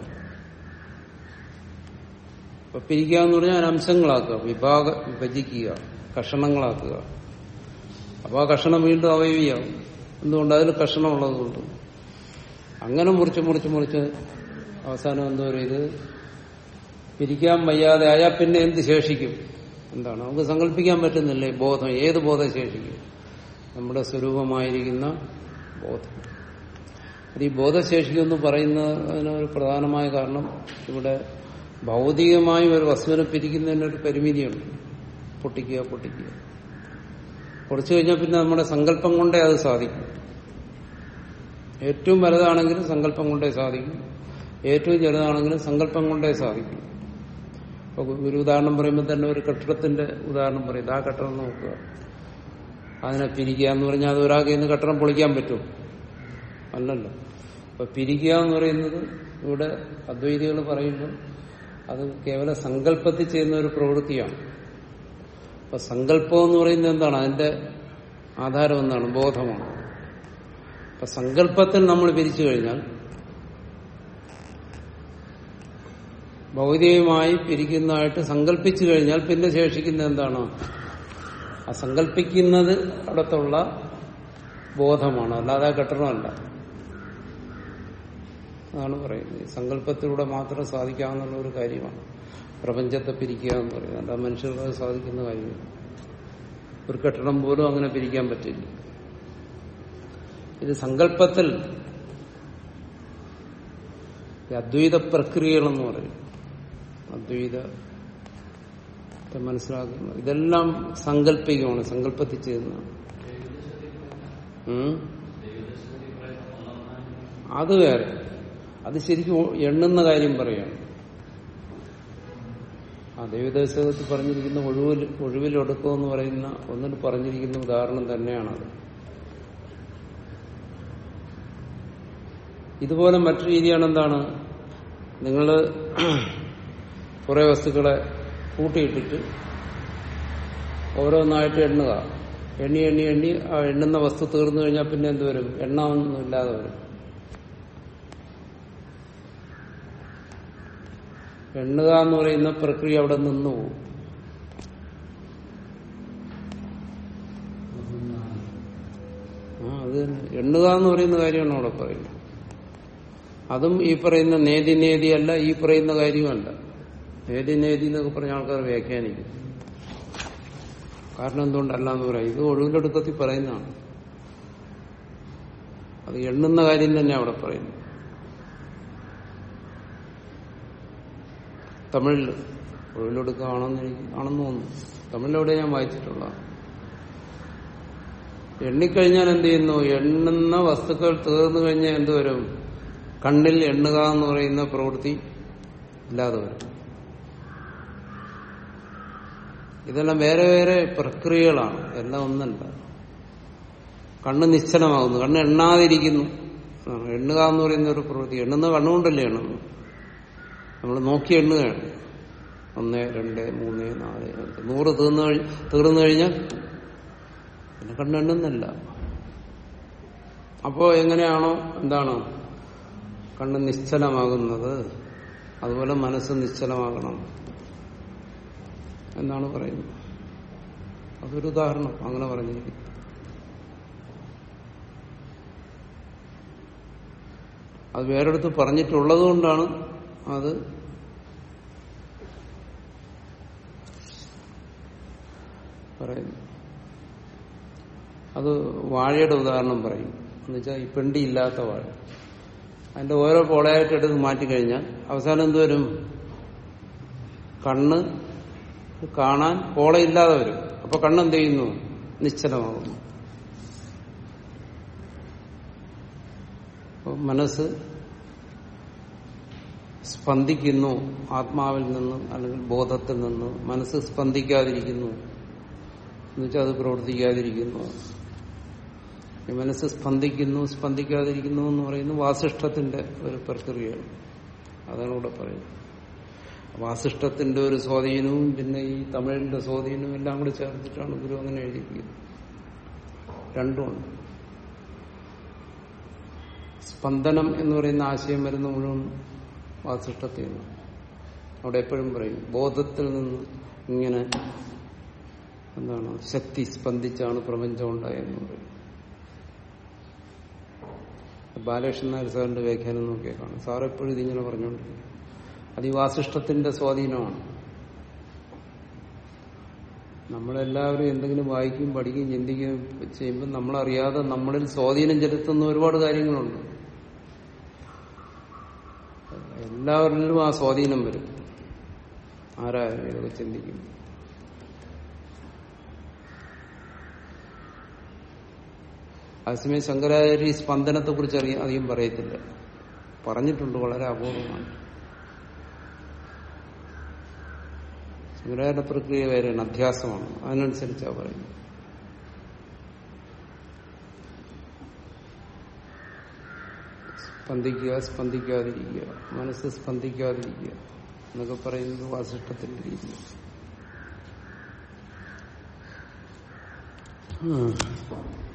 അപ്പൊ പിരിക്കുക എന്ന് പറഞ്ഞാൽ അതിനെ അംശങ്ങളാക്കുക വിഭാഗ വിഭജിക്കുക കഷണങ്ങളാക്കുക അപ്പൊ ആ കഷണം വീണ്ടും അവയവിയാവും എന്തുകൊണ്ട് അതിൽ കഷണമുള്ളതുകൊണ്ട് അങ്ങനെ മുറിച്ച് മുറിച്ച് മുറിച്ച് അവസാനം എന്തോ ഒരു ഇത് പിരിക്കാൻ വയ്യാതെ ആയാൽ പിന്നെ എന്ത് ശേഷിക്കും എന്താണ് നമുക്ക് സങ്കല്പിക്കാൻ പറ്റുന്നില്ലേ ബോധം ഏത് ബോധം ശേഷിക്കും നമ്മുടെ സ്വരൂപമായിരിക്കുന്ന ബോധം അത് ഈ ബോധശേഷിക്കെന്ന് പറയുന്നതിന് ഒരു പ്രധാനമായ കാരണം ഇവിടെ ഭൗതികമായി ഒരു വസ്തുവിനെ പിരിക്കുന്നതിനൊരു പരിമിതിയുണ്ട് പൊട്ടിക്കുക പൊട്ടിക്കുക പൊടിച്ചു കഴിഞ്ഞാൽ പിന്നെ നമ്മുടെ സങ്കല്പം കൊണ്ടേ അത് സാധിക്കും ഏറ്റവും വലുതാണെങ്കിലും സങ്കല്പം കൊണ്ടേ സാധിക്കും ഏറ്റവും ചെറുതാണെങ്കിലും സങ്കല്പം കൊണ്ടേ സാധിക്കും ഇപ്പൊ ഒരു ഉദാഹരണം പറയുമ്പോൾ തന്നെ ഒരു കെട്ടിടത്തിന്റെ ഉദാഹരണം പറയും ആ കെട്ടിടം നോക്കുക അതിനെ പിരിക്കുക എന്ന് പറഞ്ഞാൽ അത് ഒരാൾക്ക് ഇന്ന് കെട്ടിടം പൊളിക്കാൻ പറ്റും അല്ലല്ലോ അപ്പൊ പിരിക്കുക എന്ന് പറയുന്നത് ഇവിടെ അദ്വൈതികൾ പറയുമ്പോൾ അത് കേവല സങ്കല്പത്തിൽ ചെയ്യുന്ന ഒരു പ്രവൃത്തിയാണ് അപ്പൊ സങ്കല്പം എന്ന് പറയുന്നത് എന്താണ് അതിന്റെ ആധാരം എന്താണ് ബോധമാണ് അപ്പൊ സങ്കല്പത്തിൽ നമ്മൾ പിരിച്ചു കഴിഞ്ഞാൽ ഭൗതികമായി പിരിക്കുന്നതായിട്ട് സങ്കല്പിച്ചു കഴിഞ്ഞാൽ പിന്നെ ശേഷിക്കുന്ന എന്താണ് ആ സങ്കല്പിക്കുന്നത് അടുത്തുള്ള ബോധമാണ് അല്ലാതെ കെട്ടണമല്ല അതാണ് പറയുന്നത് സങ്കല്പത്തിലൂടെ മാത്രം സാധിക്കാവുന്ന ഒരു കാര്യമാണ് പ്രപഞ്ചത്തെ പിരിക്കുക എന്ന് പറയുന്നത് അല്ല മനുഷ്യർക്ക് സാധിക്കുന്ന കാര്യമില്ല ഒരു കെട്ടിടം പോലും അങ്ങനെ പിരിക്കാൻ പറ്റില്ല ഇത് സങ്കല്പത്തിൽ ഈ അദ്വൈത പ്രക്രിയകളെന്ന് പറയും അദ്വൈത മനസ്സിലാക്കുന്നു ഇതെല്ലാം സങ്കല്പികമാണ് സങ്കല്പത്തിൽ ചെയ്യുന്നതാണ് ഉം? അത് വേറെ അത് ശരിക്കും എണ്ണുന്ന കാര്യം പറയാണ് ആ ദൈവദേശത്തിൽ പറഞ്ഞിരിക്കുന്ന ഒഴിവിൽ ഒഴിവിലൊടുക്കം എന്ന് പറയുന്ന ഒന്നിന് പറഞ്ഞിരിക്കുന്ന ഉദാഹരണം തന്നെയാണത് ഇതുപോലെ മറ്റു രീതിയാണ് എന്താണ് നിങ്ങൾ കുറെ വസ്തുക്കളെ കൂട്ടിയിട്ടിട്ട് ഓരോന്നായിട്ട് എണ്ണുക എണ്ണി എണ്ണി എണ്ണി ആ എണ്ണുന്ന വസ്തു തീർന്നു കഴിഞ്ഞാൽ പിന്നെ എന്ത് വരും എണ്ണമൊന്നും ഇല്ലാതെ വരും എണ്ണുക എന്ന് പറയുന്ന പ്രക്രിയ അവിടെ നിന്നു പോകും ആ അത് തന്നെ. എണ്ണുക എന്ന് പറയുന്ന കാര്യമാണ് അവിടെ പറയുന്നത് അതും ഈ പറയുന്ന നേതി നേതി അല്ല ഈ പറയുന്ന കാര്യമല്ല നേതി നേതി എന്നൊക്കെ പറഞ്ഞ ആൾക്കാർ വ്യാഖ്യാനിക്കും കാരണം എന്തുകൊണ്ടല്ല എന്ന് പറയാം ഇത് ഒഴിവിലെടുക്കത്തിൽ പറയുന്നതാണ് അത് എണ്ണുന്ന കാര്യം തന്നെ അവിടെ പറയുന്നു തമിഴിൽ ഒഴിവിലെടുക്കുകയാണെന്ന് എനിക്ക് ആണെന്ന് തോന്നുന്നു തമിഴിലെവിടെ ഞാൻ വായിച്ചിട്ടുള്ള എണ്ണിക്കഴിഞ്ഞാൽ എന്ത് ചെയ്യുന്നു എണ്ണുന്ന വസ്തുക്കൾ തീർന്നു കഴിഞ്ഞാൽ എന്ത് വരും കണ്ണിൽ എണ്ണുക എന്ന് പറയുന്ന പ്രവൃത്തി ഇല്ലാതെ വരും ഇതെല്ലാം വേറെ വേറെ പ്രക്രിയകളാണ് എല്ലാം ഒന്നല്ല കണ്ണ് നിശ്ചലമാകുന്നു കണ്ണ് എണ്ണാതിരിക്കുന്നു ആ, എണ്ണുക എന്ന് പറയുന്ന ഒരു പ്രവൃത്തി എണ്ണുന്ന കണ്ണുകൊണ്ടല്ലേ എണ്ണുന്നു നമ്മൾ നോക്കി എണ്ണുകയാണ് ഒന്ന് രണ്ട് മൂന്ന് നാല് അഞ്ച് നൂറ് തീർന്നു കഴി തീർന്നു കഴിഞ്ഞാൽ പിന്നെ കണ്ണെണ്ണുന്നില്ല അപ്പോ എങ്ങനെയാണോ എന്താണ് കണ്ണ് നിശ്ചലമാകുന്നത് അതുപോലെ മനസ്സ് നിശ്ചലമാകണം എന്നാണ് പറയുന്നത് അതൊരു ഉദാഹരണം അങ്ങനെ പറഞ്ഞിരിക്കുന്നു അത് വേറെടുത്ത് പറഞ്ഞിട്ടുള്ളത് കൊണ്ടാണ് അത് പറയുന്നത് അത് വാഴയുടെ ഉദാഹരണം പറയും എന്നുവെച്ചാൽ ഈ പെണ്ടി ഇല്ലാത്ത വാഴ അതിന്റെ ഓരോ പോളയായിട്ട് എടുത്ത് മാറ്റിക്കഴിഞ്ഞാൽ അവസാനം എന്തുവരും കണ്ണ് കാണാൻ പോളയില്ലാതെ വരും അപ്പൊ കണ്ണെന്ത് ചെയ്യുന്നു നിശ്ചലമാകുന്നു അപ്പൊ മനസ്സ് സ്പന്ദിക്കുന്നു ആത്മാവിൽ നിന്നും അല്ലെങ്കിൽ ബോധത്തിൽ നിന്നും മനസ്സ് സ്പന്ദിക്കാതിരിക്കുന്നു എന്നുവെച്ചാൽ അത് പ്രവർത്തിക്കാതിരിക്കുന്നു ഈ മനസ്സ് സ്പന്ദിക്കുന്നു സ്പന്ദിക്കാതിരിക്കുന്നു എന്ന് പറയുന്നത് വാസിഷ്ഠത്തിന്റെ ഒരു പ്രക്രിയയാണ് അതാണ് ഇവിടെ പറയുന്നത് വാസിഷ്ഠത്തിന്റെ ഒരു സ്വാധീനവും പിന്നെ ഈ തമിഴിന്റെ സ്വാധീനവും എല്ലാം കൂടി ചേർത്തിട്ടാണ് ഗുരു അങ്ങനെ എഴുതിയിരിക്കുന്നത് രണ്ടുമുണ്ട് സ്പന്ദനം എന്ന് പറയുന്ന ആശയം വരുന്ന മുഴുവൻ വാസിഷ്ഠത്തിൽ നിന്ന് അവിടെ എപ്പോഴും പറയും ബോധത്തിൽ നിന്ന് ഇങ്ങനെ എന്താണ് ശക്തി സ്പന്ദിച്ചാണ് പ്രപഞ്ചം ഉണ്ടായെന്ന് പറയും ബാലകൃഷ്ണൻ നായർ സാറിന്റെ വ്യാഖ്യാനം നോക്കിയാൽ കാണും സാർ എപ്പോഴും ഇതിങ്ങനെ പറഞ്ഞുകൊണ്ടിരിക്കും അത് ഈ വാസിഷ്ഠത്തിന്റെ സ്വാധീനമാണ് നമ്മളെല്ലാവരും എന്തെങ്കിലും വായിക്കുകയും പഠിക്കുകയും ചിന്തിക്കുകയും ചെയ്യുമ്പോൾ നമ്മളറിയാതെ നമ്മളിൽ സ്വാധീനം ചെലുത്തുന്ന ഒരുപാട് കാര്യങ്ങളുണ്ട് എല്ലാവരിലും ആ സ്വാധീനം വരും ആരായാലും ഇതൊക്കെ ചിന്തിക്കും അതേസമയം ശങ്കരാചാര്യ ഈ സ്പന്ദനത്തെ കുറിച്ച് അറിയാൻ അധികം പറയത്തില്ല പറഞ്ഞിട്ടുണ്ട് വളരെ അപൂർവമാണ് ശങ്കരാചാര്യ പ്രക്രിയ വേറെയാണ് അധ്യാസമാണ് അതിനനുസരിച്ചാ പറയുന്നത് സ്പന്ദിക്കുക സ്പന്ദിക്കാതിരിക്കുക മനസ്സ് സ്പന്ദിക്കാതിരിക്കുക എന്നൊക്കെ പറയുന്നത് വാസിഷ്ടത്തിന്റെ രീതി ഉം.